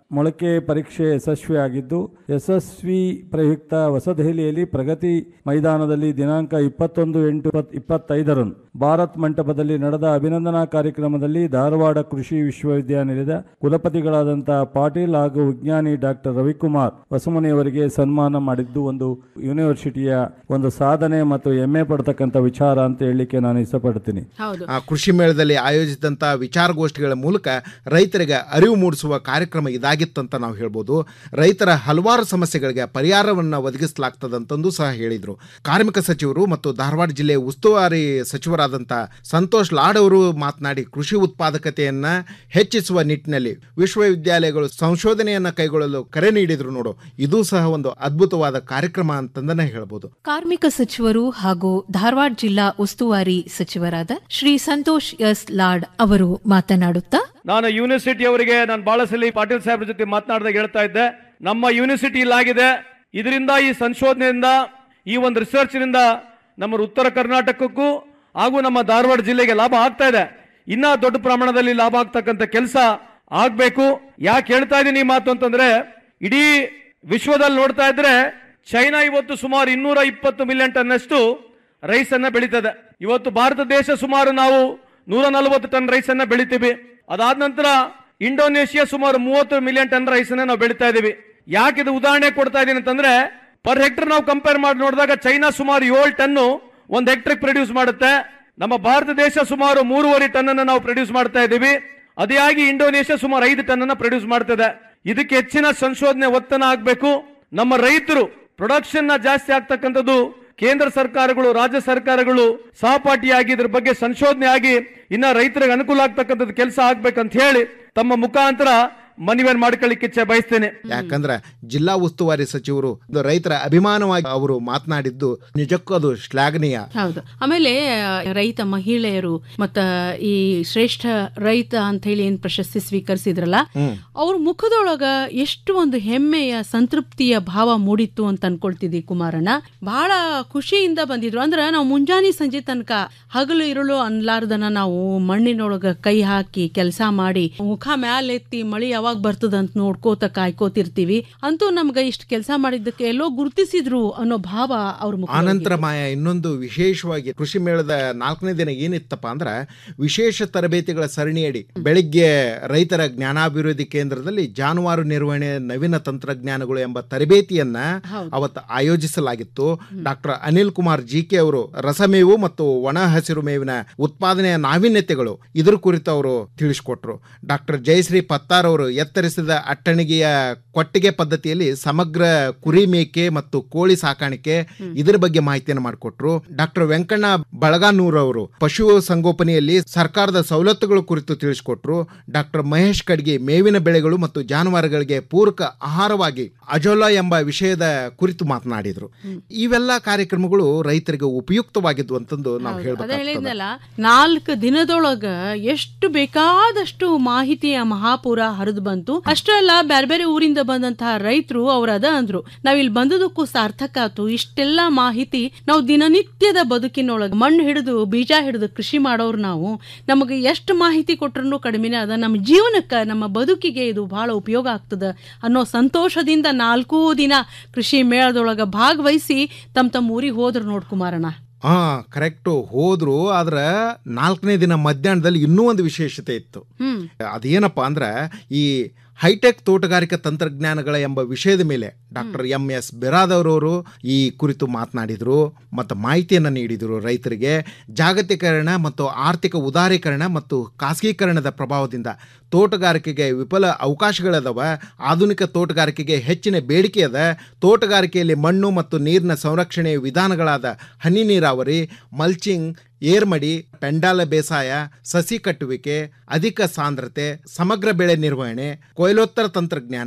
ಮೊಳಕೆ ಪರೀಕ್ಷೆ ಯಶಸ್ವಿಯಾಗಿದ್ದು ಯಶಸ್ವಿ ಪ್ರಯುಕ್ತ ಹೊಸದೆಹಲಿಯಲ್ಲಿ ಪ್ರಗತಿ ಮೈದಾನದಲ್ಲಿ ದಿನಾಂಕ ಇಪ್ಪತ್ತೊಂದು ಎಂಟು ಇಪ್ಪತ್ತೈದರಂದು ಭಾರತ್ ಮಂಟಪದಲ್ಲಿ ನಡೆದ ಅಭಿನಂದನಾ ಕಾರ್ಯಕ್ರಮದಲ್ಲಿ ಧಾರವಾಡ ಕೃಷಿ ವಿಶ್ವವಿದ್ಯಾನಿಲಯದ ಕುಲಪತಿಗಳಾದಂತಹ ಪಾಟೀಲ್ ಹಾಗೂ ವಿಜ್ಞಾನಿ ಡಾಕ್ಟರ್ ರವಿಕುಮಾರ್ ಹೊಸಮನೆಯವರಿಗೆ ಸನ್ಮಾನ ಮಾಡಿದ್ದು ಒಂದು ಯೂನಿವರ್ಸಿಟಿಯ ಒಂದು ಸಾಧನೆ ಮತ್ತು ಹೆಮ್ಮೆ ಪಡ್ತಕ್ಕಂಥ ವಿಚಾರ ಅಂತ ಹೇಳಲಿಕ್ಕೆ ನಾನು ಇಷ್ಟಪಡ್ತೀನಿ ಆ ಕೃಷಿ ಮೇಳದಲ್ಲಿ ಆಯೋಜಿಸಿದಂಥ ವಿಚಾರಗೋಷ್ಠಿಗಳ ಮೂಲಕ ರೈತರಿಗೆ ಅರಿವು ಮೂಡಿಸುವ ಕಾರ್ಯಕ್ರಮ ಇದಾಗಿತ್ತಂತ ನಾವು ಹೇಳ್ಬೋದು ರೈತರ ಹಲವಾರು ಸಮಸ್ಯೆಗಳಿಗೆ ಪರಿಹಾರವನ್ನು ಒದಗಿಸಲಾಗ್ತದಂತಂದು ಸಹ ಹೇಳಿದರು ಕಾರ್ಮಿಕ ಸಚಿವರು ಮತ್ತು ಧಾರವಾಡ ಜಿಲ್ಲೆಯ ಉಸ್ತುವಾರಿ ಸಚಿವರಾದಂಥ ಸಂತೋಷ್ ಲಾಡ್ ಅವರು ಮಾತನಾಡಿ ಕೃಷಿ ಉತ್ಪಾದಕತೆಯನ್ನ ಹೆಚ್ಚಿಸುವ ನಿಟ್ಟಿನಲ್ಲಿ ವಿಶ್ವವಿದ್ಯಾಲಯಗಳು ಸಂಶೋಧನೆಯನ್ನ ಕೈಗೊಳ್ಳಲು ಕರೆ ನೀಡಿದ್ರು ನೋಡು ಇದು ಸಹ ಒಂದು ಅದ್ಭುತವಾದ ಕಾರ್ಯಕ್ರಮ ಅಂತಂದನೇ ಹೇಳ್ಬೋದು ಕಾರ್ಮಿಕ ಸಚಿವರು ಹಾಗೂ ಧಾರವಾಡ ಜಿಲ್ಲಾ ಉಸ್ತುವಾರಿ ಸಚಿವರಾದ ಶ್ರೀ ಸಂತೋಷ್ ಎಸ್ ಲಾಡ್ ಅವರು ಮಾತನಾಡುತ್ತಾ ನಾನು ಯೂನಿವರ್ಸಿಟಿ ಅವರಿಗೆ ನಾನು ಬಹಳ ಸಲ ಪಾಟೀಲ್ ಸಾಹೇಬ್ರ ಜೊತೆ ಮಾತನಾಡಿದಾಗ ಹೇಳ್ತಾ ಇದ್ದೆ ನಮ್ಮ ಯೂನಿವರ್ಸಿಟಿ ಇಲ್ಲಾಗಿದೆ ಇದರಿಂದ ಈ ಸಂಶೋಧನೆಯಿಂದ ಈ ಒಂದು ರಿಸರ್ಚ್ ನಿಂದ ನಮ್ಮ ಉತ್ತರ ಕರ್ನಾಟಕಕ್ಕೂ ಹಾಗೂ ನಮ್ಮ ಧಾರವಾಡ ಜಿಲ್ಲೆಗೆ ಲಾಭ ಆಗ್ತಾ ಇದೆ ಇನ್ನ ದೊಡ್ಡ ಪ್ರಮಾಣದಲ್ಲಿ ಲಾಭ ಆಗ್ತಕ್ಕಂಥ ಕೆಲಸ ಆಗ್ಬೇಕು ಯಾಕೆ ಹೇಳ್ತಾ ಇದ್ದೀನಿ ಈ ಮಾತು ಅಂತಂದ್ರೆ ಇಡೀ ವಿಶ್ವದಲ್ಲಿ ನೋಡ್ತಾ ಇದ್ರೆ ಚೈನಾ ಇವತ್ತು ಸುಮಾರು ಇನ್ನೂರ ಇಪ್ಪತ್ತು ಮಿಲಿಯನ್ ಟನ್ ಅಷ್ಟು ರೈಸ್ ಅನ್ನ ಬೆಳೀತದೆ ಇವತ್ತು ಭಾರತ ದೇಶ ಸುಮಾರು ನಾವು ನೂರ ನಲವತ್ತು ಟನ್ ರೈಸ್ ಅನ್ನ ಬೆಳಿತೀವಿ ಅದಾದ ನಂತರ ಇಂಡೋನೇಷಿಯಾ ಸುಮಾರು ಮೂವತ್ತು ಮಿಲಿಯನ್ ಟನ್ ರೈಸ್ ಅನ್ನ ನಾವು ಬೆಳಿತಾ ಇದೀವಿ ಯಾಕೆ ಇದು ಉದಾಹರಣೆ ಕೊಡ್ತಾ ಇದೀನಿ ಅಂತಂದ್ರೆ ಪರ್ ಹೆಕ್ಟರ್ ನಾವು ಕಂಪೇರ್ ಮಾಡಿ ನೋಡಿದಾಗ ಚೈನಾ ಸುಮಾರು ಏಳು ಟನ್ನು ಒಂದು ಹೆಕ್ಟರ್ ಪ್ರೊಡ್ಯೂಸ್ ಮಾಡುತ್ತೆ ನಮ್ಮ ಭಾರತ ದೇಶ ಸುಮಾರು ಮೂರುವರೆ ಟನ್ ಅನ್ನ ನಾವು ಪ್ರೊಡ್ಯೂಸ್ ಮಾಡ್ತಾ ಇದ್ದೀವಿ ಅದೇ ಆಗಿ ಇಂಡೋನೇಷ್ಯಾ ಸುಮಾರು ಐದು ಟನ್ ಅನ್ನ ಪ್ರೊಡ್ಯೂಸ್ ಮಾಡ್ತದೆ ಇದಕ್ಕೆ ಹೆಚ್ಚಿನ ಸಂಶೋಧನೆ ಒತ್ತನ ಆಗ್ಬೇಕು ನಮ್ಮ ರೈತರು ಪ್ರೊಡಕ್ಷನ್ ನ ಜಾಸ್ತಿ ಆಗ್ತಕ್ಕಂಥದ್ದು ಕೇಂದ್ರ ಸರ್ಕಾರಗಳು ರಾಜ್ಯ ಸರ್ಕಾರಗಳು ಸಹಪಾಠಿಯಾಗಿ ಇದ್ರ ಬಗ್ಗೆ ಸಂಶೋಧನೆ ಆಗಿ ಇನ್ನ ರೈತರಿಗೆ ಅನುಕೂಲ ಆಗ್ತಕ್ಕಂಥದ್ದು ಕೆಲಸ ಆಗ್ಬೇಕಂತ ಹೇಳಿ ತಮ್ಮ ಮುಖಾಂತರ ಮನವಿಯನ್ನು ಮಾಡ್ಕೊಳ್ಳಿಕ್ಕೆ ಇಚ್ಛೆ ಬಯಸ್ತೇನೆ ಯಾಕಂದ್ರೆ ಜಿಲ್ಲಾ ಉಸ್ತುವಾರಿ ಸಚಿವರು ಇದು ರೈತರ ಅಭಿಮಾನವಾಗಿ ಅವರು ಮಾತನಾಡಿದ್ದು ನಿಜಕ್ಕೂ ಅದು ಶ್ಲಾಘನೀಯ ಹೌದು ಆಮೇಲೆ ಆ, ರೈತ ಮಹಿಳೆಯರು ಮತ್ತ ಈ ಶ್ರೇಷ್ಠ ರೈತ ಅಂತ ಹೇಳಿ ಏನ್ ಪ್ರಶಸ್ತಿ ಸ್ವೀಕರಿಸಿದ್ರಲ್ಲ ಅವ್ರ ಮುಖದೊಳಗ ಎಷ್ಟು ಒಂದು ಹೆಮ್ಮೆಯ ಸಂತೃಪ್ತಿಯ ಭಾವ ಮೂಡಿತ್ತು ಅಂತ ಅನ್ಕೊಳ್ತಿದ್ದಿ ಕುಮಾರಣ್ಣ ಬಹಳ ಖುಷಿಯಿಂದ ಬಂದಿದ್ರು ಅಂದ್ರ ನಾವು ಮುಂಜಾನೆ ಸಂಜೆ ತನಕ ಹಗಲು ಇರಲು ಅನ್ಲಾರ್ದನ ನಾವು ಮಣ್ಣಿನೊಳಗ ಕೈ ಹಾಕಿ ಕೆಲಸ ಮಾಡಿ ಮುಖ ಮ್ಯಾಲೆತ್ತಿ ಮಳಿ ಯಾವಾಗ ಬರ್ತದ ಅಂತ ನೋಡ್ಕೋತ ಕಾಯ್ಕೋತಿರ್ತೀವಿ ಅಂತೂ ನಮ್ಗ ಇಷ್ಟು ಕೆಲಸ ಮಾಡಿದ್ದಕ್ಕೆ ಎಲ್ಲೋ ಗುರುತಿಸಿದ್ರು ಅನ್ನೋ ಭಾವ ಅವ್ರ ಮುಖ ಆನಂತರ ಮಾಯ ಇನ್ನೊಂದು ವಿಶೇಷವಾಗಿ ಕೃಷಿ ಮೇಳದ ನಾಲ್ಕನೇ ದಿನ ಏನಿತ್ತಪ್ಪ ಅಂದ್ರೆ ವಿಶೇಷ ತರಬೇತಿಗಳ ಸರಣಿಯಡಿ ಬೆಳಿಗ್ಗೆ ರೈತರ ಜ್ಞಾನಾಭಿವೃದ್ಧಿ ಕೇಂದ್ರದಲ್ಲಿ ಜಾನುವಾರು ನಿರ್ವಹಣೆ ನವೀನ ತಂತ್ರಜ್ಞಾನಗಳು ಎಂಬ ತರಬೇತಿಯನ್ನ ಅವತ್ತು ಆಯೋಜಿಸಲಾಗಿತ್ತು doctor Anil Kumar G K ಅವರು ರಸಮೇವು ಮತ್ತು ಒಣ ಹಸಿರು ಮೇವಿನ ಉತ್ಪಾದನೆಯ ನಾವೀನ್ಯತೆಗಳು ಇದ್ರ ಕುರಿತು ಅವರು ತಿಳಿಸಿಕೊಟ್ರು ಡಾಕ್ಟರ್ ಜಯಶ್ರೀ ಪತ್ತಾರ್ ಅವರು ಎತ್ತರಿಸಿದ ಅಟ್ಟಣಿಗೆಯ ಕೊಟ್ಟಿಗೆ ಪದ್ಧತಿಯಲ್ಲಿ ಸಮಗ್ರ ಕುರಿ ಮೇಕೆ ಮತ್ತು ಕೋಳಿ ಸಾಕಾಣಿಕೆ ಇದರ ಬಗ್ಗೆ ಮಾಹಿತಿಯನ್ನು ಮಾಡಿಕೊಟ್ರು ಡಾಕ್ಟರ್ ವೆಂಕಣ್ಣ ಬಳಗಾನೂರ್ ಅವರು ಪಶು ಸಂಗೋಪನೆಯಲ್ಲಿ ಸರ್ಕಾರದ ಸವಲತ್ತುಗಳ ಕುರಿತು ತಿಳಿಸಿಕೊಟ್ರು ಡಾಕ್ಟರ್ ಮಹೇಶ್ ಕಡ್ಗಿ ಮೇವಿನ ಬೆಳೆಗಳು ಮತ್ತು ಜಾನುವಾರುಗಳಿಗೆ ಪೂರಕ ಆಹಾರವಾಗಿ ಅಜೋಲಾ ಎಂಬ ವಿಷಯದ ಕುರಿತು ಮಾತನಾಡಿದ್ರು ಇವೆಲ್ಲ ಕಾರ್ಯಕ್ರಮಗಳು ರೈತರಿಗೆ ಉಪಯುಕ್ತವಾಗಿದ್ವು ಅಂತಂದು ನಾವು ಅದೇ ಹೇಳ್ಬೇಕಾಗ್ತದೆ ಹೇಳಿದ್ನಲ್ಲ ನಾಲ್ಕು ದಿನದೊಳಗ ಎಷ್ಟು ಬೇಕಾದಷ್ಟು ಮಾಹಿತಿಯ ಮಹಾಪುರ ಹರಿದು ಬಂತು ಅಷ್ಟೇ ಅಲ್ಲ ಬೇರೆ ಬೇರೆ ಊರಿಂದ ಬಂದಂತಹ ರೈತರು ಅವ್ರ ಅದ ಅಂದ್ರು ನಾವ್ ಇಲ್ಲಿ ಬಂದದಕ್ಕೂ ಸಾರ್ಥಕ ಆತು ಇಷ್ಟೆಲ್ಲ ಮಾಹಿತಿ ನಾವು ದಿನನಿತ್ಯದ ಬದುಕಿನೊಳಗ ಮಣ್ಣು ಹಿಡಿದು ಬೀಜ ಹಿಡಿದು ಕೃಷಿ ಮಾಡೋರು ನಾವು ನಮಗೆ ಎಷ್ಟು ಮಾಹಿತಿ ಕೊಟ್ರು ಕಡಿಮೆನೇ ಅದ ನಮ್ಮ ಜೀವನಕ್ಕ ನಮ್ಮ ಬದುಕಿಗೆ ಇದು ಬಹಳ ಉಪಯೋಗ ಆಗ್ತದ ಅನ್ನೋ ಸಂತೋಷದಿಂದ ನಾಲ್ಕೂ ದಿನ ಕೃಷಿ ಮೇಳದೊಳಗ ಭಾಗವಹಿಸಿ ತಮ್ಮ ತಮ್ಮ ಊರಿಗೆ ಹೋದ್ರು ನೋಡ್ ಕುಮಾರಣ್ಣ ಹಾ ಕರೆಕ್ಟು ಹೋದ್ರು ಆದ್ರ ನಾಲ್ಕನೇ ದಿನ ಮಧ್ಯಾಹ್ನದಲ್ಲಿ ಇನ್ನೂ ಒಂದು ವಿಶೇಷತೆ ಇತ್ತು ಹ್ಮ್ ಅದೇನಪ್ಪ ಅಂದ್ರೆ ಈ ಹೈಟೆಕ್ ತೋಟಗಾರಿಕಾ ತಂತ್ರಜ್ಞಾನಗಳ ಎಂಬ ವಿಷಯದ ಮೇಲೆ ಡಾಕ್ಟರ್ ಎಂ ಎಸ್ ಬೆರಾದವರವರು ಈ ಕುರಿತು ಮಾತನಾಡಿದರು ಮತ್ತು ಮಾಹಿತಿಯನ್ನು ನೀಡಿದರು ರೈತರಿಗೆ ಜಾಗತೀಕರಣ ಮತ್ತು ಆರ್ಥಿಕ ಉದಾರೀಕರಣ ಮತ್ತು ಖಾಸಗೀಕರಣದ ಪ್ರಭಾವದಿಂದ ತೋಟಗಾರಿಕೆಗೆ ವಿಫಲ ಅವಕಾಶಗಳದವ ಆಧುನಿಕ ತೋಟಗಾರಿಕೆಗೆ ಹೆಚ್ಚಿನ ಬೇಡಿಕೆ ಅದ ತೋಟಗಾರಿಕೆಯಲ್ಲಿ ಮಣ್ಣು ಮತ್ತು ನೀರಿನ ಸಂರಕ್ಷಣೆಯ ವಿಧಾನಗಳಾದ ಹನಿ ನೀರಾವರಿ ಮಲ್ಚಿಂಗ್ ಏರ್ಮಡಿ ಪೆಂಡಾಲ ಬೇಸಾಯ ಸಸಿ ಕಟ್ಟುವಿಕೆ ಅಧಿಕ ಸಾಂದ್ರತೆ ಸಮಗ್ರ ಬೆಳೆ ನಿರ್ವಹಣೆ ಕೊಯ್ಲೋತ್ತರ ತಂತ್ರಜ್ಞಾನ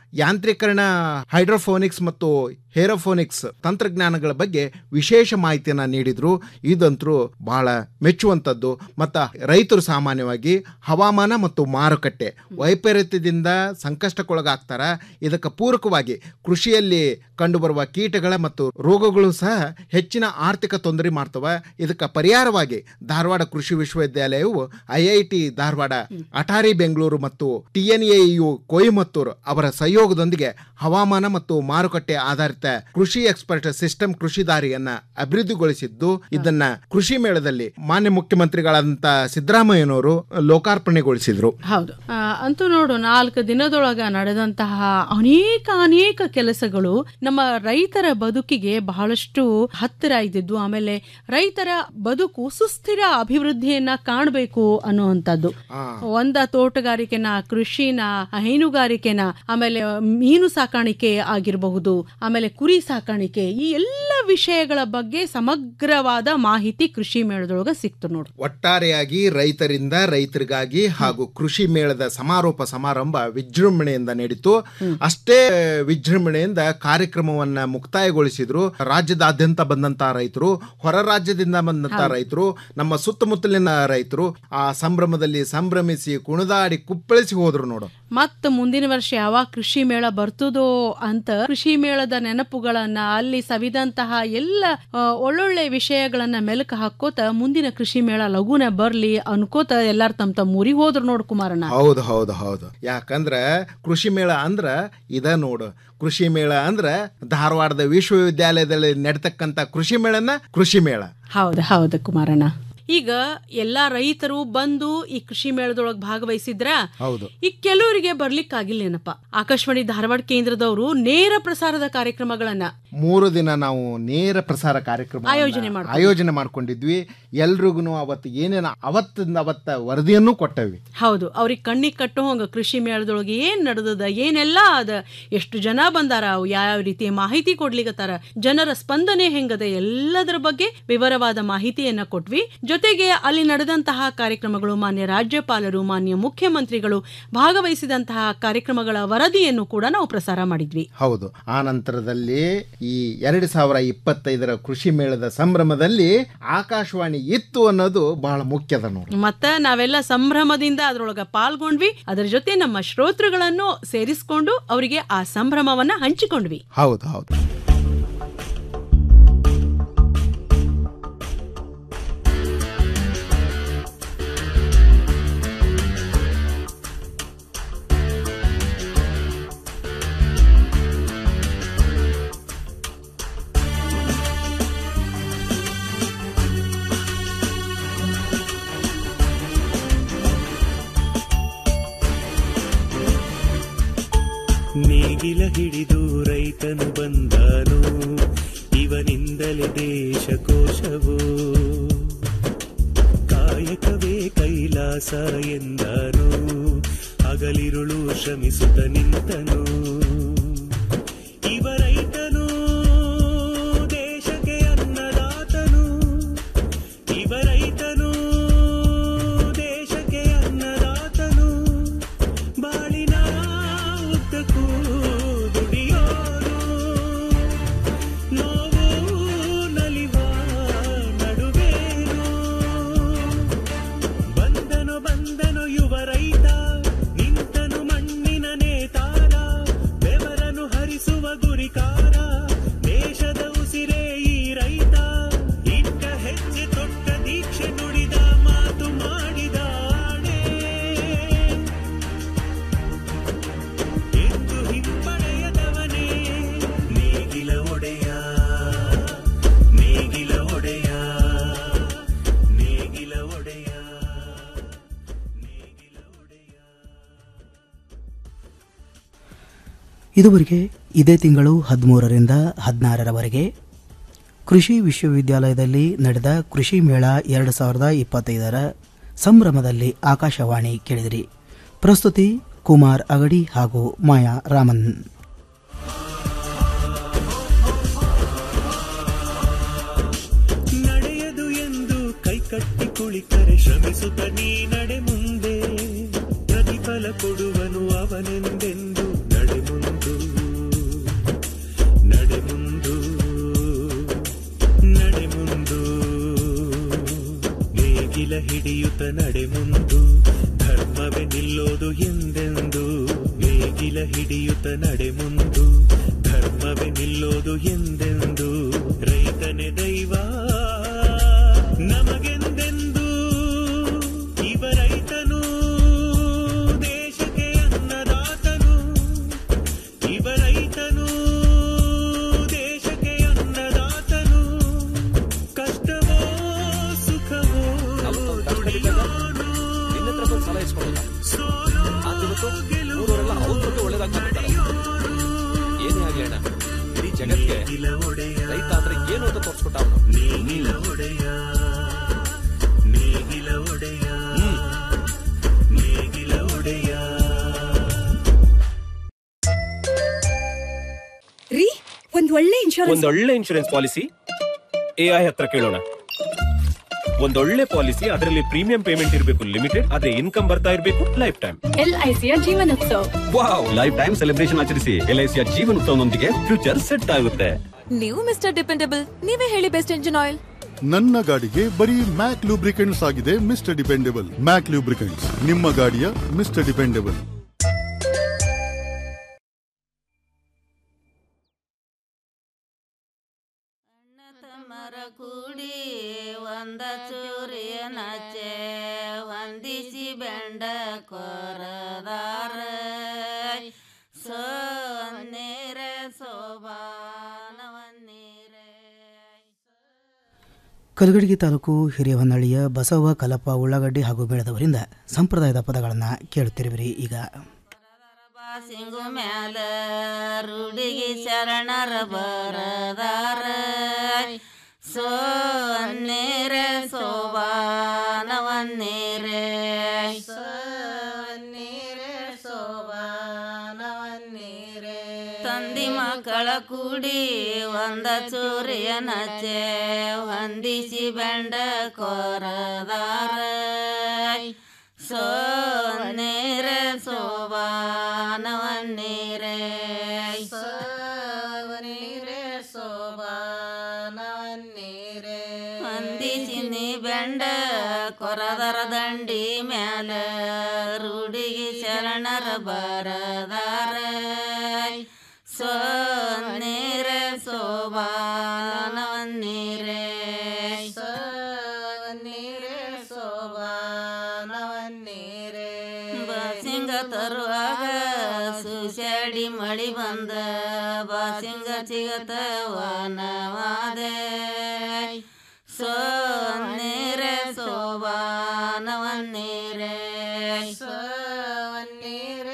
ಯಾಂತ್ರೀಕರಣ ಹೈಡ್ರೋಫೋನಿಕ್ಸ್ ಮತ್ತು ಹೇರೋಫೋನಿಕ್ಸ್ ತಂತ್ರಜ್ಞಾನಗಳ ಬಗ್ಗೆ ವಿಶೇಷ ಮಾಹಿತಿಯನ್ನ ನೀಡಿದ್ರು ಇದಂತರೂ ಬಹಳ ಮೆಚ್ಚುವಂಥದ್ದು ಮತ್ತು ರೈತರು ಸಾಮಾನ್ಯವಾಗಿ ಹವಾಮಾನ ಮತ್ತು ಮಾರುಕಟ್ಟೆ ವೈಪರೀತ್ಯದಿಂದ ಸಂಕಷ್ಟಕ್ಕೊಳಗಾಗ್ತಾರ ಇದಕ್ಕೆ ಪೂರಕವಾಗಿ ಕೃಷಿಯಲ್ಲಿ ಕಂಡುಬರುವ ಕೀಟಗಳ ಮತ್ತು ರೋಗಗಳು ಸಹ ಹೆಚ್ಚಿನ ಆರ್ಥಿಕ ತೊಂದರೆ ಮಾಡ್ತವೆ ಇದಕ್ಕೆ ಪರಿಹಾರವಾಗಿ ಧಾರವಾಡ ಕೃಷಿ ವಿಶ್ವವಿದ್ಯಾಲಯವು ಐಐಟಿ ಧಾರವಾಡ ಅಟಾರಿ ಬೆಂಗಳೂರು ಮತ್ತು ಟಿಎನ್ಎಯು ಕೊಯಮತ್ತೂರು ಅವರ ಸಹಯೋಗದೊಂದಿಗೆ ಹವಾಮಾನ ಮತ್ತು ಮಾರುಕಟ್ಟೆ ಆಧಾರಿತ ಕೃಷಿ ಎಕ್ಸ್ಪರ್ಟ್ ಸಿಸ್ಟಮ್ ಕೃಷಿ ದಾರಿಯನ್ನ ಅಭಿವೃದ್ಧಿಗೊಳಿಸಿದ್ದು ಇದನ್ನ ಕೃಷಿ ಮೇಳದಲ್ಲಿ ಮಾನ್ಯ ಮುಖ್ಯಮಂತ್ರಿಗಳಾದಂತ ಸಿದ್ದರಾಮಯ್ಯನವರು ಲೋಕಾರ್ಪಣೆಗೊಳಿಸಿದ್ರು ಹೌದು ಆ, ಅಂತೂ ನೋಡು ನಾಲ್ಕು ದಿನದೊಳಗ ನಡೆದಂತಹ ಅನೇಕ ಅನೇಕ ಕೆಲಸಗಳು ನಮ್ಮ ರೈತರ ಬದುಕಿಗೆ ಬಹಳಷ್ಟು ಹತ್ತಿರ ಇದ್ದಿದ್ದು ಆಮೇಲೆ ರೈತರ ಬದುಕು ಸುಸ್ಥಿರ ಅಭಿವೃದ್ಧಿಯನ್ನ ಕಾಣಬೇಕು ಅನ್ನುವಂಥದ್ದು ಒಂದ ತೋಟಗಾರಿಕೆನ ಕೃಷಿನ ಹೈನುಗಾರಿಕೆನ ಆಮೇಲೆ ಮೀನು ಸಾಕಾಣಿಕೆ ಆಗಿರಬಹುದು ಆಮೇಲೆ ಕುರಿ ಸಾಕಾಣಿಕೆ ಈ ಎಲ್ಲ ವಿಷಯಗಳ ಬಗ್ಗೆ ಸಮಗ್ರವಾದ ಮಾಹಿತಿ ಕೃಷಿ ಮೇಳದೊಳಗ ಸಿಕ್ತು ನೋಡು ಒಟ್ಟಾರೆಯಾಗಿ ರೈತರಿಂದ ರೈತರಿಗಾಗಿ ಹಾಗೂ ಕೃಷಿ ಮೇಳದ ಸಮಾರೋಪ ಸಮಾರಂಭ ವಿಜೃಂಭಣೆಯಿಂದ ನಡೀತು ಅಷ್ಟೇ ವಿಜೃಂಭಣೆಯಿಂದ ಕಾರ್ಯಕ್ರಮವನ್ನ ಮುಕ್ತಾಯಗೊಳಿಸಿದ್ರು ರಾಜ್ಯದಾದ್ಯಂತ ಬಂದಂತ ರೈತರು ಹೊರ ರಾಜ್ಯದಿಂದ ಬಂದಂತ ರೈತರು ನಮ್ಮ ಸುತ್ತಮುತ್ತಲಿನ ರೈತರು ಆ ಸಂಭ್ರಮದಲ್ಲಿ ಸಂಭ್ರಮಿಸಿ ಕುಣಿದಾಡಿ ಕುಪ್ಪಳಿಸಿ ಹೋದ್ರು ನೋಡು ಮತ್ತ ಮುಂದಿನ ವರ್ಷ ಯಾವಾಗ ಕೃಷಿ ಮೇಳ ಬರ್ತದೋ ಅಂತ ಕೃಷಿ ಮೇಳದ ನೆನಪುಗಳನ್ನ ಅಲ್ಲಿ ಸವಿದಂತಹ ಎಲ್ಲ ಆ, ಒಳ್ಳೊಳ್ಳೆ ವಿಷಯಗಳನ್ನ ಮೆಲುಕು ಹಾಕೋತ ಮುಂದಿನ ಕೃಷಿ ಮೇಳ ಲಘುನ ಬರ್ಲಿ ಅನ್ಕೋತ ಎಲ್ಲಾರು ತಮ್ಮ ತಮ್ಮ ಊರಿಗೆ ಹೋದ್ರು ನೋಡು ಕುಮಾರಣ್ಣ ಹೌದು ಹೌದು ಹೌದು ಯಾಕಂದ್ರ ಕೃಷಿ ಮೇಳ ಅಂದ್ರ ಇದ ನೋಡು ಕೃಷಿ ಮೇಳ ಅಂದ್ರ ಧಾರವಾಡದ ವಿಶ್ವವಿದ್ಯಾಲಯದಲ್ಲಿ ನಡೀತಕ್ಕಂತ ಕೃಷಿ ಮೇಳನ ಕೃಷಿ ಮೇಳ ಹೌದು ಹೌದು ಕುಮಾರಣ್ಣ ಈಗ ಎಲ್ಲಾ ರೈತರು ಬಂದು ಈ ಕೃಷಿ ಮೇಳದೊಳಗ್ ಭಾಗವಹಿಸಿದ್ರ ಹೌದು ಈಗ ಕೆಲವರಿಗೆ ಬರ್ಲಿಕ್ಕಾಗಿಲ್ಲೇನಪ್ಪ ಆಕಾಶವಾಣಿ ಧಾರವಾಡ ಕೇಂದ್ರದವರು ನೇರ ಪ್ರಸಾರದ ಕಾರ್ಯಕ್ರಮಗಳನ್ನ ಮೂರು ದಿನ ನಾವು ನೇರ ಪ್ರಸಾರ ಕಾರ್ಯಕ್ರಮ ಆಯೋಜನೆ ಮಾಡ್ಕೊಂಡಿದ್ವಿ. ಆಯೋಜನೆ ಮಾಡ್ಕೊಂಡಿದ್ವಿ ಎಲ್ರಿಗೂ ಅವತ್ತು ಏನೇನ ಅವತ್ತಿಂದ ಅವತ್ತ ವರದಿಯನ್ನು ಕೊಟ್ಟವಿ ಹೌದು ಅವ್ರಿಗೆ ಕಣ್ಣಿಗೆ ಕಟ್ಟೋ ಹಂಗ ಕೃಷಿ ಮೇಳದೊಳಗೆ ಏನ್ ನಡೆದದ ಏನೆಲ್ಲ ಅದ ಎಷ್ಟು ಜನ ಬಂದಾರ ಅವು ಯಾವ ರೀತಿ ಮಾಹಿತಿ ಕೊಡ್ಲಿಕತ್ತಾರ ಜನರ ಸ್ಪಂದನೆ ಹೆಂಗದ ಎಲ್ಲದರ ಬಗ್ಗೆ ವಿವರವಾದ ಮಾಹಿತಿಯನ್ನ ಕೊಟ್ವಿ ಜೊತೆಗೆ ಅಲ್ಲಿ ನಡೆದಂತಹ ಕಾರ್ಯಕ್ರಮಗಳು ಮಾನ್ಯ ರಾಜ್ಯಪಾಲರು ಮಾನ್ಯ ಮುಖ್ಯಮಂತ್ರಿಗಳು ಭಾಗವಹಿಸಿದಂತಹ ಕಾರ್ಯಕ್ರಮಗಳ ವರದಿಯನ್ನು ಕೂಡ ನಾವು ಪ್ರಸಾರ ಮಾಡಿದ್ವಿ ಹೌದು ಆ ನಂತರದಲ್ಲಿ ಈ ಎರಡು ಸಾವಿರ ಇಪ್ಪತ್ತೈದರ ಕೃಷಿ ಮೇಳದ ಸಂಭ್ರಮದಲ್ಲಿ ಆಕಾಶವಾಣಿ ಇತ್ತು ಅನ್ನೋದು ಬಹಳ ಮುಖ್ಯದ ನೋಡಿ ಮತ್ತ ನಾವೆಲ್ಲ ಸಂಭ್ರಮದಿಂದ ಅದ್ರೊಳಗ ಪಾಲ್ಗೊಂಡ್ವಿ ಅದರ ಜೊತೆ ನಮ್ಮ ಶ್ರೋತೃಗಳನ್ನು ಸೇರಿಸ್ಕೊಂಡು ಅವರಿಗೆ ಆ ಸಂಭ್ರಮವನ್ನ ಹಂಚಿಕೊಂಡ್ವಿ ಹೌದು ಹೌದು ನೇಗಿಲ ಹಿಡಿದು ರೈತನು ಬಂದಾನು ಇವನಿಂದಲೇ ದೇಶ ಕೋಶವು ಕಾಯಕವೇ ಕೈಲಾಸ ಎಂದಾನು ಹಗಲಿರುಳು ಶ್ರಮಿಸುತ್ತ ನಿಂತನು ಇವ ರೈತನು ದೇಶಕ್ಕೆ ಅನ್ನದಾತನು ಇವ ರೈತನು ದೇಶಕ್ಕೆ ಅನ್ನದಾತನು ಬಾಳಿನ ಉದ್ದಕ್ಕೂ ದುಡಿಯೋನು ನೋವು ನಲಿವ ನಡುವೇನು ಬಂದನು ಬಂದನು ಯುವ ರೈತ ನಿಂತನು ಮಣ್ಣಿನ ನೇತಾರ ಬೆವರನು ಹರಿಸುವ ಗುರಿಕಾರ ದೇಶದ ಉಸಿರೇ ಈ ರೈತ ಇಟ್ಟ ಹೆಜ್ಜೆ ತೊಟ್ಟ ದೀಕ್ಷೆ ನುಡಿದ ಮಾತು ಮಾಡಿದ ಆಣೆ ಎಂದು ಹಿಂಪಡೆಯದವನೇ ನೇಗಿಲ ಒಡೆಯ ನೇಗಿಲ ಒಡೆಯ ನೇಗಿಲ ಒಡೆಯ ಇದುವರೆಗೆ ಇದೇ ತಿಂಗಳು ಹದಿಮೂರರಿಂದ ಹದಿನಾರರವರೆಗೆ ಕೃಷಿ ವಿಶ್ವವಿದ್ಯಾಲಯದಲ್ಲಿ ನಡೆದ ಕೃಷಿ ಮೇಳ ಎರಡು ಸಾವಿರದ ಇಪ್ಪತ್ತೈದರ ಸಂಭ್ರಮದಲ್ಲಿ ಆಕಾಶವಾಣಿ ಕೇಳಿದಿರಿ ಪ್ರಸ್ತುತಿ ಕುಮಾರ್ ಅಗಡಿ ಹಾಗೂ ಮಾಯಾ ರಾಮನ್ ನಡೆಯದು ಎಂದು ಕೈಕಟ್ಟಿ ಕುಳಿತರೆ ಶ್ರಮಿಸುತ್ತ ನೀ ನಡೆ ಮುಂದೆ ಪ್ರತಿಫಲ ಕೊಡುವನು ಅವನೆಂದೆಂದು ನಡೆ ಮುಂದೆ ನೇಗಿಲ ಹಿಡಿಯುತ್ತ ನಡೆ ಮುಂದು ಧರ್ಮವೇ ನಿಲ್ಲೋದು ಎಂದೆಂದು ನೇಗಿಲ ಹಿಡಿಯುತ್ತ ನಡೆ ಮುಂದು ಧರ್ಮವೇ ನಿಲ್ಲೋದು ಎಂದೆಂದು ರೈತನೇ ದೈವ ನಮಗೆಂದೆಂದು ಇವ ರೈತನು ದೇಶಕ್ಕೆ ಅನ್ನದಾತನು ಇವ ರೈತನು ದೇಶಕ್ಕೆ ಅನ್ನದಾತನು ಕಷ್ಟವೋ ಸುಖವೋ ದುಡಿಯೋನು ಸಾಲ ಇಸ್ಕೊಳ್ಳಲ್ಲ ಊರವರೆಲ್ಲ ಅವ್ರ ಬಗ್ಗೆ ಒಳ್ಳೇದಾಗ್ತಾರೆ ಏನೇ ಆಗ್ಲಿ ಅಣ್ಣ ಇಡೀ ಜಗತ್ಗೆ ರೈತ ಅಂದ್ರೆ ಏನು ಅಂತ ತೋರಿಸ್ಕೊಟ್ಟ ಅವನು ನೇಗಿಲ ಒಡೆಯ ನೇಗಿಲ ಒಡೆಯ ನೇಗಿಲ ಒಡೆಯ ರೀ ಒಂದ್ ಒಳ್ಳೆ ಇನ್ಶೂರೆನ್ಸ್ ಒಂದೊಳ್ಳೆ ಇನ್ಶೂರೆನ್ಸ್ ಪಾಲಿಸಿ ಎ ಐ ಹತ್ರ ಕೇಳೋಣ ಒಂದೊಳ್ಳೆ ಪಾಲಿಸಿ ಅದರಲ್ಲಿ ಪ್ರೀಮಿಯಂ ಪೇಮೆಂಟ್ ಇರಬೇಕು ಲಿಮಿಟೆಡ್ ಅದೇ ಇನ್ಕಮ್ ಬರ್ತಾ ಇರಬೇಕು ಲೈಫ್ ಟೈಮ್ ಎಲ್ ಐ ಸಿಯ Jeevan Utsav wow life time celebration ಆಚರಿಸಿ ಎಲ್ ಐ ಸಿಯ ಜೀವನ ಉತ್ಸವನೊಂದಿಗೆ ಫ್ಯೂಚರ್ ಸೆಟ್ ಆಗುತ್ತೆ ನೀವು ಮಿಸ್ಟರ್ ಡಿಪೆಂಡಬಲ್ ನೀವೇ ಹೇಳಿ ಬೆಸ್ಟ್ ಇಂಜಿನ್ ಆಯಿಲ್ ನನ್ನ ಗಾಡಿಗೆ ಬರೀ ಮ್ಯಾಕ್ ಲೂಬ್ರಿಕೆಂಟ್ಸ್ ಆಗಿದೆ ಮಿಸ್ಟರ್ ಡಿಪೆಂಡೆಬಲ್ ಮ್ಯಾಕ್ ಲೂಬ್ರಿಕೆಂಟ್ಸ್ ನಿಮ್ಮ ಗಾಡಿಯ ಮಿಸ್ಟರ್ ಡಿಪೆಂಡೆಬಲ್ ಮರ ಕೂಡಿ ಒಂದ ಚೂರಿಯ ನಚೆ ವಂದಿಸಿ ಬೆಂಡ ಕೊರದಾರ ಸೋನ್ನೇರ ಸೋಬಾನವನ್ನೀರೆ ಕಲಗಡಗಿ ತಾಲೂಕು ಹಿರಿಯಹೊನ್ನಳ್ಳಿಯ ಬಸವ ಕಲಪ ಉಳ್ಳಾಗಡ್ಡಿ ಹಾಗೂ ಬೆಳೆದವರಿಂದ ಸಂಪ್ರದಾಯದ ಪದಗಳನ್ನು ಕೇಳುತ್ತಿರುವಿರಿ ಈಗ ಸಿಂಗು ಮ್ಯಾಲ ರೂಢಿಗೆ ಶರಣರ ಬರದಾರ ಸೋನ್ನೇರೆ ಸೋಬಾನವನ್ನೀರೆ ಸೋನ್ನೇರೆ ಸೋಬಾನವನ್ನೀರೆ ತಂದಿ ಮಕ್ಕಳ ಕೂಡಿ ಒಂದ ಚೂರಿಯ ನಚೆ ಹೊಂದಿಸಿ ಬೆಂಡ ಕೊರದಾರ ಸೋನ್ನೇರೆ ಸೋಬಾನವನ್ನೀರೆ ಸೋನೀರೆ ಸೋಬಾನವನ್ನೀರೆ ಹೊಂದಿಸಿ ನೀ ಬೆಂಡ ಕೊರದರ ದಂಡಿ ಮ್ಯಾಲ ರೂಢಿಗೆ ಶರಣರ ಬರದಾರ ಸೋನ್ನೇರೆ ಸೋಬಾನವನ್ನೀರೆ ಸೋನೀರೆ ಸೋಬಾನವನ್ನೀರೆ ಬಾಸಿಂಗ ತರುವಾಗ ಸುಶಾಡಿ ಮಳಿ ಬಂದ ಬಾಸಿಂಗ ಚಿಗತ ವನವಾದೆ ಸೋನ್ನೇರೆ ಸೋಬಾನವನ್ನೀರೆ ಸೋನ್ನೀರೆ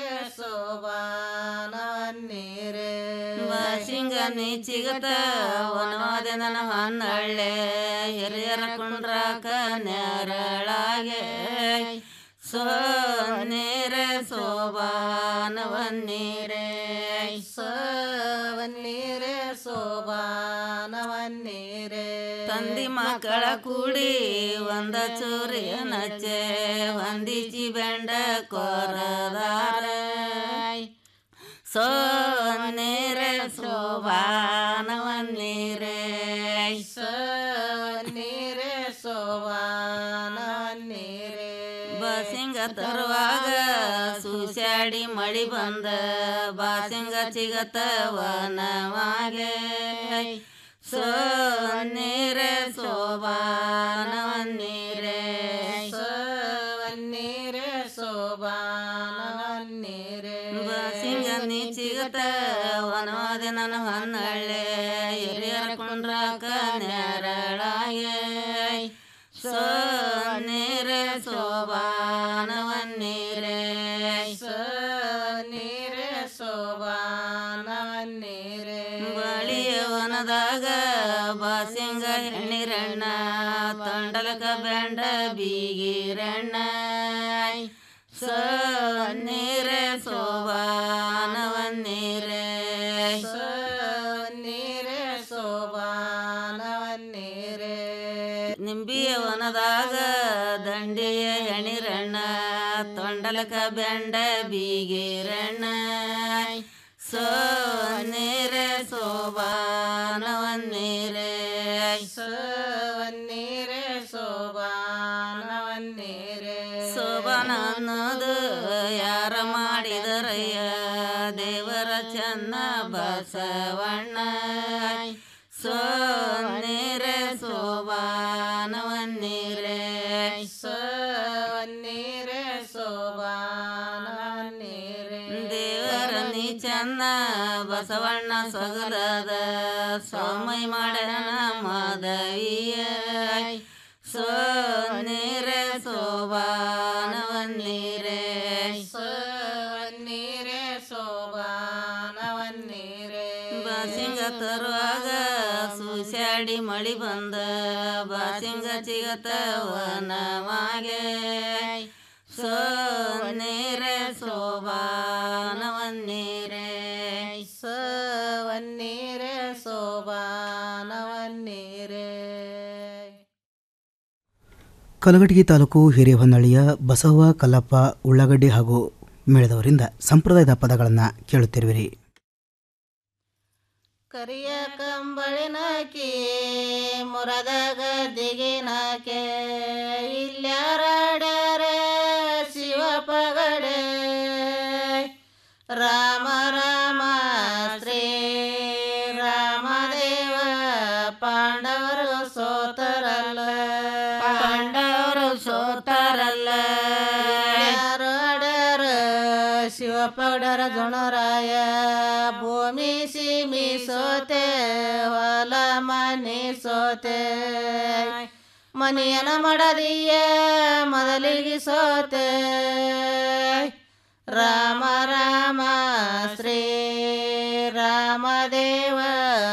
ಸೋಬಾನವನ್ನೀರೆ ಬಾಸಿಂಗ ನೀ ಚಿಗತ ವನವಾದೆ ನನ್ನ ಹೊನ್ನಳ್ಳೆ ಹಿರಿಯರ ಕುಂಡ್ರಾಕ ನೆರಳಾಗೆ ಸೋನ್ನೇರೆ ಸೋಬಾನವನ್ನೀರೆ ಸೋವನ್ನೀರೆ ಸೋಬಾನವನ್ನೀರೆ ತಂದಿ ಮಕ್ಕಳ ಕೂಡಿ ಒಂದ ಚೂರಿಯ ನಚೆ ಹೊಂದಿಸಿ ಬೆಂಡ ಕೊರದಾರ ಸೋನ್ನೇರೆ ಸೋಬಾನವನ್ನೀರೆ ಸೋನ್ನೀರೆ ಸೋಬಾನವನ್ನೀರೆ ಬಾಸಿಂಗ ತರುವಾಗ ಸುಶಾಡಿ ಮಳಿ ಬಂದ ಬಾಸಿಂಗ ಚಿಗತ ವನವಾಗೆ ಸೋನ್ನೀರೆ ಸೋಬಾನವನ್ನೀರೆ ಸೋವನ್ನೀರೆ ಸೋಬಾನವನ್ನೀರೆ ಬಾಸಿಂಗ ನೀ ಚಿಗತ ವನವಾದೆ ನನ್ನ ಹೊನ್ನಳ್ಳೆ ಹಿರಿಯರ ಕುಂಡ್ರಾಕ ನೆರಳಾಗೆ ಸೋನ್ನೇರೆ ಸೋಬಾನವನ್ನೀರೆ ಸೋನೀರೆ ಸೋಬಾನವನ್ನೀರೆ ಬಳಿಯವನದಾಗ ಬಾಸಿಂಗ ಹೆಣ್ಣಿರಣ್ಣ ತೊಂಡಲಕ ಬೆಂಡ ಬೀಗಿರಣ್ಣ ಸೋನ್ನೀರೆ ಸೋಬಾನವನ್ನೀರೆ ಸೋನ್ನೀರೆ ಸೋಬಾನವನ್ನೀರೆ ನಿಂಬಿಯ ವನದಾಗ ದಂಡಿಯ ಹೆಣಿರಣ್ಣ ತೊಂಡಲಕ ಬೆಂಡ ಬೀಗಿರಣ್ಣ ಸೋನ್ನೀರೆ ಸೋಬಾನವನ್ನೀರೆ ಸೋವನ್ನೀರೆ ಸೋಬಾನವ ಬಸವಣ್ಣ ಸೊನ್ನೇರೆ ಸೋಬಾನವನ್ನೀರೆ ಸವನ್ನೀರೆ ಸೋಬಾನವನ್ನೀರೆ ದೇವರ ನೀ ಚಂದ ಬಸವಣ್ಣ ಸೊಗಲದ ಸೋಮೈ ಮಾಡಣ ಮಾದವಿಯ ಸೊನ್ನೇರೆ ಸೋಬಾನವನ್ನೀರೆ ಸವನ್ನೀರೆ ಸೋಬಾನವನ್ನೀರೆ ಬಾಸಿಂಗ ತರುವಾಗ ಸುಸ್ಯಾಡಿ ಮಳಿ ಬಂದ ಬಾಸಿಂಗ ಚಿಗತವನವಾಗೆ ಸೊನ್ನೇರೆ ಸೋಬಾನವನ್ನೀರೆ ಸವನ್ನೀರೆ ಸೋಬಾನವನ್ನೀರೆ ಕಲಘಟಗಿ ತಾಲೂಕು ಹಿರೇಹೊನ್ನಳ್ಳಿಯ ಬಸವ ಕಲ್ಲಪ್ಪ ಉಳ್ಳಾಗಡ್ಡಿ ಹಾಗೂ ಮೇಳದವರಿಂದ ಸಂಪ್ರದಾಯದ ಪದಗಳನ್ನು ಕೇಳುತ್ತಿರುವಿರಿ ಕರಿಯ ಕಂಬಳಿನಕಿ ಮುರದ ಗದ್ದಿಗಿನಕೆ ಇಲ್ಯಾರಾಡ್ಯಾರೆ ಶಿವ ಪಗಡೆ ರಾಮ ರಾಮ ಶ್ರೀ ರಾಮದೇವ ಪಾಂಡವರು ಸೋತರಲ್ಲ ಪಾಂಡವರು ಸೋತರಲ್ಲ ಯಾರು ಅಡ್ಯಾರ ಶಿವಪಗಡರ ಜೊಣರಾಯ ಭೂಮಿ ಸೀಮಿ ಸೋತೆ ಹೊಲ ಮನೆ ಸೋತೆ ಮನೆಯನ ಮಾಡದೀಯ ಮೊದಲಿಗೆ ಸೋತೆ ರಾಮ ರಾಮ ಶ್ರೀ